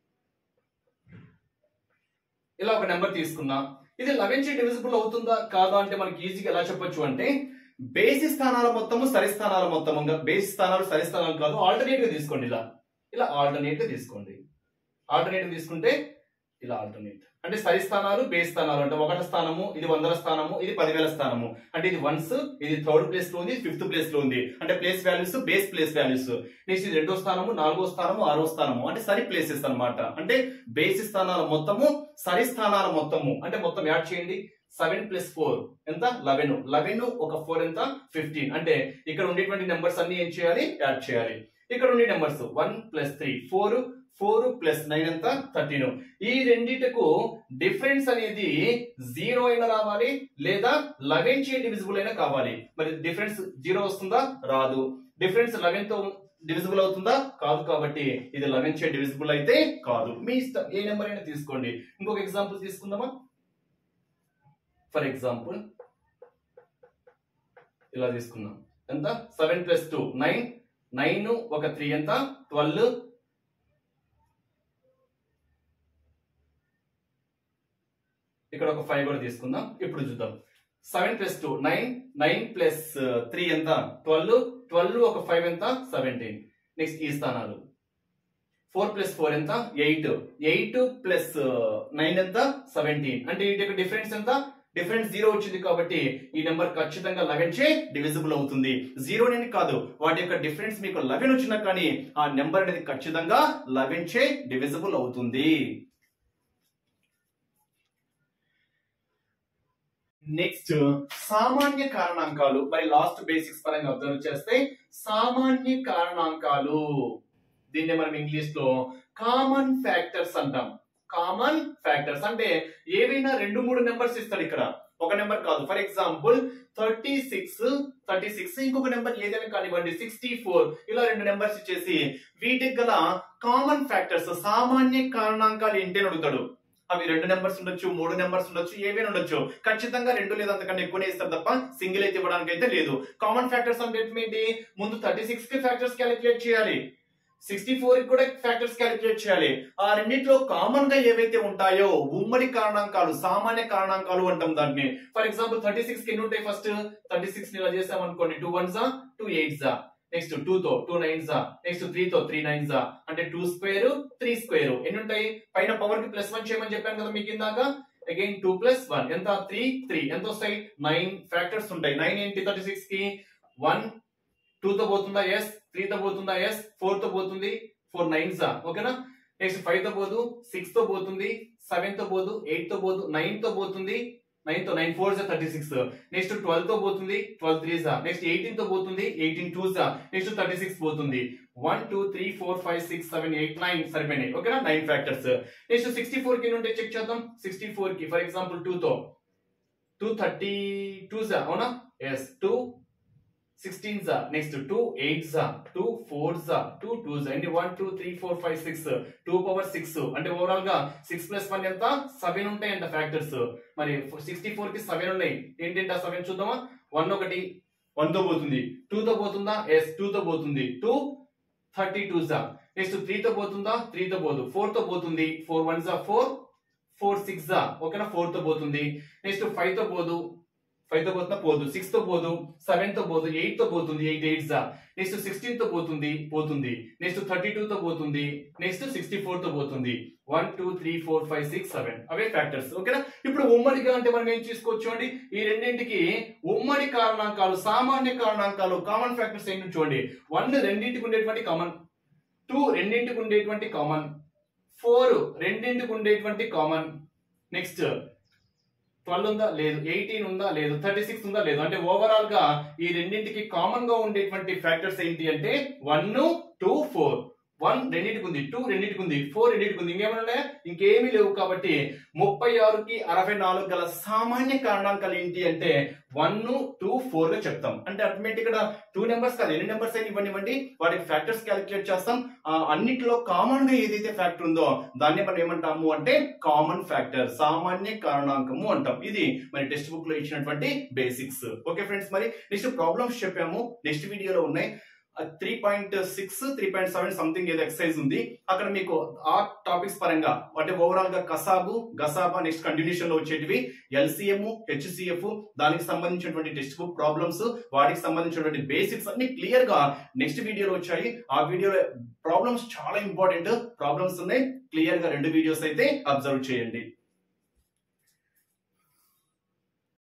ఇలా ఒక నెంబర్ తీసుకున్నా ఇది లెవెన్ చే డివిజిబుల్ అవుతుందా కాదా అంటే మనకి ఈజీగా ఎలా చెప్పొచ్చు అంటే బేసి స్థానాల మొత్తము సరి స్థానాల మొత్తము బేసి స్థానాలు సరి స్థానాలు కాదు ఆల్టర్నేట్ గా తీసుకోండి ఇలా ఇలా ఆల్టర్నేట్ గా తీసుకోండి ఆల్టర్నేట్ తీసుకుంటే ఇలా ఆల్టర్నేట్ అంటే సరి స్థానాలు బేస్ స్థానాలు అంటే ఒకటి స్థానము ఇది వందల స్థానము ఇది పదివేల స్థానము అంటే ఇది వన్స్ ఇది థర్డ్ ప్లేస్ లో ఉంది ఫిఫ్త్ ప్లేస్ లో ఉంది అంటే place values base place values next ఇది రెండో స్థానము నాలుగో స్థానము ఆరో స్థానము అంటే సరి ప్లేసెస్ అన్నమాట అంటే బేసి స్థానాల మొత్తము సరి స్థానాల మొత్తము అంటే మొత్తం యాడ్ చేయండి సెవెన్ ప్లస్ ఫోర్ ఎంత లెవెన్ లెవెన్ ఒక ఫోర్ ఎంత ఫిఫ్టీన్ అంటే ఇక్కడ ఉండేటువంటి నెంబర్స్ అన్ని ఏం చేయాలి యాడ్ చేయాలి ఇక్కడ ఉండే numbers one plus three four four plus nine ఎంత థర్టీన్ ఈ రెండిటకు డిఫరెన్స్ అనేది జీరో అయినా రావాలి లేదా లెవెన్ చే డివిజిబుల్ అయినా కావాలి మరి డిఫరెన్స్ జీరో వస్తుందా రాదు డిఫరెన్స్ లెవెన్ తో డివిజిబుల్ అవుతుందా కాదు కాబట్టి ఇది లెవెన్ చే డివిజిబుల్ అయితే కాదు మీ ఇష్టం ఏ నెంబర్ అయినా తీసుకోండి ఇంకొక ఎగ్జాంపుల్ తీసుకుందామా ఫర్ ఎగ్జాంపుల్ ఇలా తీసుకుందాం ఎంత seven plus two nine nine ఒక త్రీ ఎంత ట్వెల్వ్ ఇక్కడ ఒక ఫైవ్ కూడా తీసుకుందాం ఇప్పుడు చూద్దాం seven plus two nine nine plus three ఎంత ట్వెల్వ్ ట్వెల్వ్ ఒక ఫైవ్ ఎంత సెవెంటీన్ నెక్స్ట్ ఈ స్థానాలు ఫోర్ ప్లస్ ఫోర్ ఎంత ఎయిట్ ఎయిట్ ప్లస్ నైన్ ఎంత సెవెంటీన్ అంటే వీటి యొక్క డిఫరెన్స్ ఎంత డిఫరెన్స్ జీరో వచ్చింది కాబట్టి ఈ నెంబర్ ఖచ్చితంగా లెవెన్ చే డివిజిబుల్ అవుతుంది జీరో అనేది కాదు వాటి యొక్క డిఫరెన్స్ మీకు లెవెన్ వచ్చినా కానీ ఆ నెంబర్ అనేది ఖచ్చితంగా లెవెన్ చే డివిజిబుల్ అవుతుంది నెక్స్ట్ సామాన్య కారణాంకాలు బై లాస్ట్ బేసిక్స్ పరంగా అబ్జర్వ్ చేస్తే సామాన్య కారణాంకాలు దీన్ని మనం ఇంగ్లీష్ లో కామన్ ఫ్యాక్టర్స్ అంటాం కామన్ ఫ్యాక్టర్స్ అంటే ఏవైనా రెండు మూడు నెంబర్స్ ఇస్తాడు ఇక్కడ ఒక నెంబర్ కాదు for example thirty six thirty six ఇంకొక నెంబర్ ఏదైనా కానివ్వండి సిక్స్టీ ఫోర్ ఇలా రెండు నెంబర్స్ ఇచ్చేసి వీటికి గల కామన్ ఫ్యాక్టర్స్ సామాన్య కారణాంకాలు ఏంటి అని అడుగుతాడు అవి రెండు నెంబర్స్ ఉండొచ్చు మూడు నెంబర్స్ ఉండొచ్చు ఏవైనా ఉండొచ్చు ఖచ్చితంగా రెండు లేదా అంతకన్నా ఎక్కువనే ఇస్తారు తప్ప సింగిల్ అయితే ఇవ్వడానికి అయితే లేదు కామన్ ఫ్యాక్టర్స్ అంటే ఏంటి ముందు థర్టీ సిక్స్ కి ఫ్యాక్టర్స్ క్యాలిక్యులేట్ చేయాలి సిక్స్టీ ఫోర్ కి కూడా ఫ్యాక్టర్స్ క్యాలిక్యులేట్ చేయాలి ఆ రెండింటిలో కామన్ గా ఏవైతే ఉంటాయో ఉమ్మడి కారణాంకాలు సామాన్య కారణాంకాలు అంటాం దాన్ని ఫర్ ఎగ్జాంపుల్ థర్టీ సిక్స్ కి ఎన్ని ఉంటాయి ఫస్ట్ థర్టీ సిక్స్ ఇలా చేసాం అనుకోండి టూ వన్ జా టూ ఎయిట్ జా నెక్స్ట్ టూ తో టూ నైన్ జా నెక్స్ట్ త్రీ తో త్రీ నైన్ జా అంటే టూ స్క్వేర్ త్రీ స్క్వేర్ ఎన్ని ఉంటాయి పైన పవర్ కి ప్లస్ వన్ చేయమని చెప్పాను కదా మీకు ఇందాక అగైన్ టూ ప్లస్ వన్ ఎంత త్రీ త్రీ ఎంత వస్తాయి నైన్ ఫ్యాక్టర్స్ ఉంటాయి నైన్ ఏంటి థర్టీ సిక్స్ కి వన్ టూ తో పోతుందా ఎస్ త్రీ తో పోతుందా ఎస్ ఫోర్ తో పోతుంది ఫోర్ నైన్ జా ఓకేనా నెక్స్ట్ ఫైవ్ తో పోదు సిక్స్ తో పోతుంది సెవెన్ తో పోదు ఎయిట్ తో పోదు నైన్ తో పోతుంది నైన్ తో నైన్ ఫోర్ జా థర్టీ సిక్స్ నెక్స్ట్ ట్వెల్వ్ తో పోతుంది ట్వెల్వ్ త్రీ జా నెక్స్ట్ ఎయిటీన్ తో పోతుంది ఎయిటీన్ టూ జా నెక్స్ట్ థర్టీ సిక్స్ పోతుంది one two three four five six seven eight nine సరిపోయినాయి ఓకేనా nine factors next sixty four కి ఉంటే చెక్ చేద్దాం సిక్స్టీ ఫోర్ కి ఫర్ ఎగ్జాంపుల్ టూ తో టూ థర్టీ టూ జా అవునా ఎస్ టూ సిక్స్టీన్ జా నెక్స్ట్ టూ ఎయిట్ జా టూ ఫోర్ జా టూ టూ జా అంటే one two three four five six two power six అంటే ఓవరాల్ గా సిక్స్ ప్లస్ వన్ ఎంత సెవెన్ ఉంటాయి అంట ఫ్యాక్టర్స్ మరి సిక్స్టీ ఫోర్ కి సెవెన్ ఉన్నాయి ఏంటంటే సెవెన్ చూద్దామా వన్ ఒకటి వన్ తో పోతుంది టూ తో పోతుందా ఎస్ టూ తో పోతుంది టూ థర్టీ టూ జా నెక్స్ట్ త్రీ తో పోతుందా త్రీ తో పోదు ఫోర్ తో పోతుంది ఫోర్ వన్ జా ఫోర్ ఫోర్ సిక్స్ జా ఓకేనా ఫోర్ తో పోతుంది నెక్స్ట్ ఫైవ్ తో పోదు ఫైవ్ తో పోతున్నా పోదు సిక్స్ తో పోదు సెవెన్ తో పోదు ఎయిట్ తో పోతుంది ఎయిట్ ఎయిట్ జా నెక్స్ట్ సిక్స్టీన్ తో పోతుంది పోతుంది నెక్స్ట్ థర్టీ టూ తో పోతుంది నెక్స్ట్ సిక్స్టీ ఫోర్ తో పోతుంది one two three four five six seven అవే ఫ్యాక్టర్స్ ఓకేనా ఇప్పుడు ఉమ్మడిగా అంటే మనం ఏం చూసుకోవచ్చు అండి ఈ రెండింటికి ఉమ్మడి కారణాంకాలు సామాన్య కారణాంకాలు కామన్ ఫ్యాక్టర్స్ ఏంటి చూడండి వన్ రెండింటికి ఉండేటువంటి కామన్ టూ రెండింటికి ఉండేటువంటి కామన్ ఫోర్ రెండింటికి ఉండేటువంటి కామన్ నెక్స్ట్ ట్వెల్వ్ ఉందా లేదు ఎయిటీన్ ఉందా లేదు థర్టీ సిక్స్ ఉందా లేదు అంటే ఓవరాల్ గా ఈ రెండింటికి కామన్ గా ఉండేటువంటి ఫ్యాక్టర్స్ ఏంటి అంటే వన్ టూ ఫోర్ వన్ రెండింటికి ఉంది టూ రెండింటికి ఉంది ఫోర్ రెండింటికి ఉంది ఇంకేమైనా ఉన్నాయా ఇంకేమీ లేవు కాబట్టి ముప్పై ఆరుకి అరవై నాలుగు గల సామాన్య కారణాంకాలు ఏంటి అంటే వన్ టూ ఫోర్ గా చెప్తాం అంటే అల్టిమేట్ గా టూ నెంబర్స్ కాదు ఎన్ని నెంబర్స్ అయినా ఇవ్వనివ్వండి వాటికి ఫ్యాక్టర్స్ క్యాలిక్యులేట్ చేస్తాం ఆ అన్నిటిలో కామన్ గా ఏదైతే ఫ్యాక్టర్ ఉందో దాన్ని మనం ఏమంటాము అంటే కామన్ ఫ్యాక్టర్ సామాన్య కారణాంకము అంటాం ఇది మరి టెక్స్ట్ బుక్ లో ఇచ్చినటువంటి బేసిక్స్ ఓకే ఫ్రెండ్స్ మరి నెక్స్ట్ ప్రాబ్లమ్స్ చెప్పాము నెక్స్ట్ వీడియోలో ఉన్నాయి three point six three point seven something ఏదో ఎక్సైజ్ ఉంది అక్కడ మీకు ఆ టాపిక్స్ పరంగా అంటే ఓవరాల్ గా కసాబు గసాబా నెక్స్ట్ కంటిన్యూషన్ లో వచ్చేటివి ఎల్సిఎం హెచ్సిఎఫ్ దానికి సంబంధించినటువంటి టెక్స్ట్ బుక్ ప్రాబ్లమ్స్ వాటికి సంబంధించినటువంటి బేసిక్స్ అన్ని క్లియర్ గా నెక్స్ట్ వీడియోలో వచ్చాయి ఆ వీడియోలో ప్రాబ్లమ్స్ చాలా ఇంపార్టెంట్ ప్రాబ్లమ్స్ ఉన్నాయి క్లియర్ గా రెండు వీడియోస్ అయితే అబ్జర్వ్ చేయండి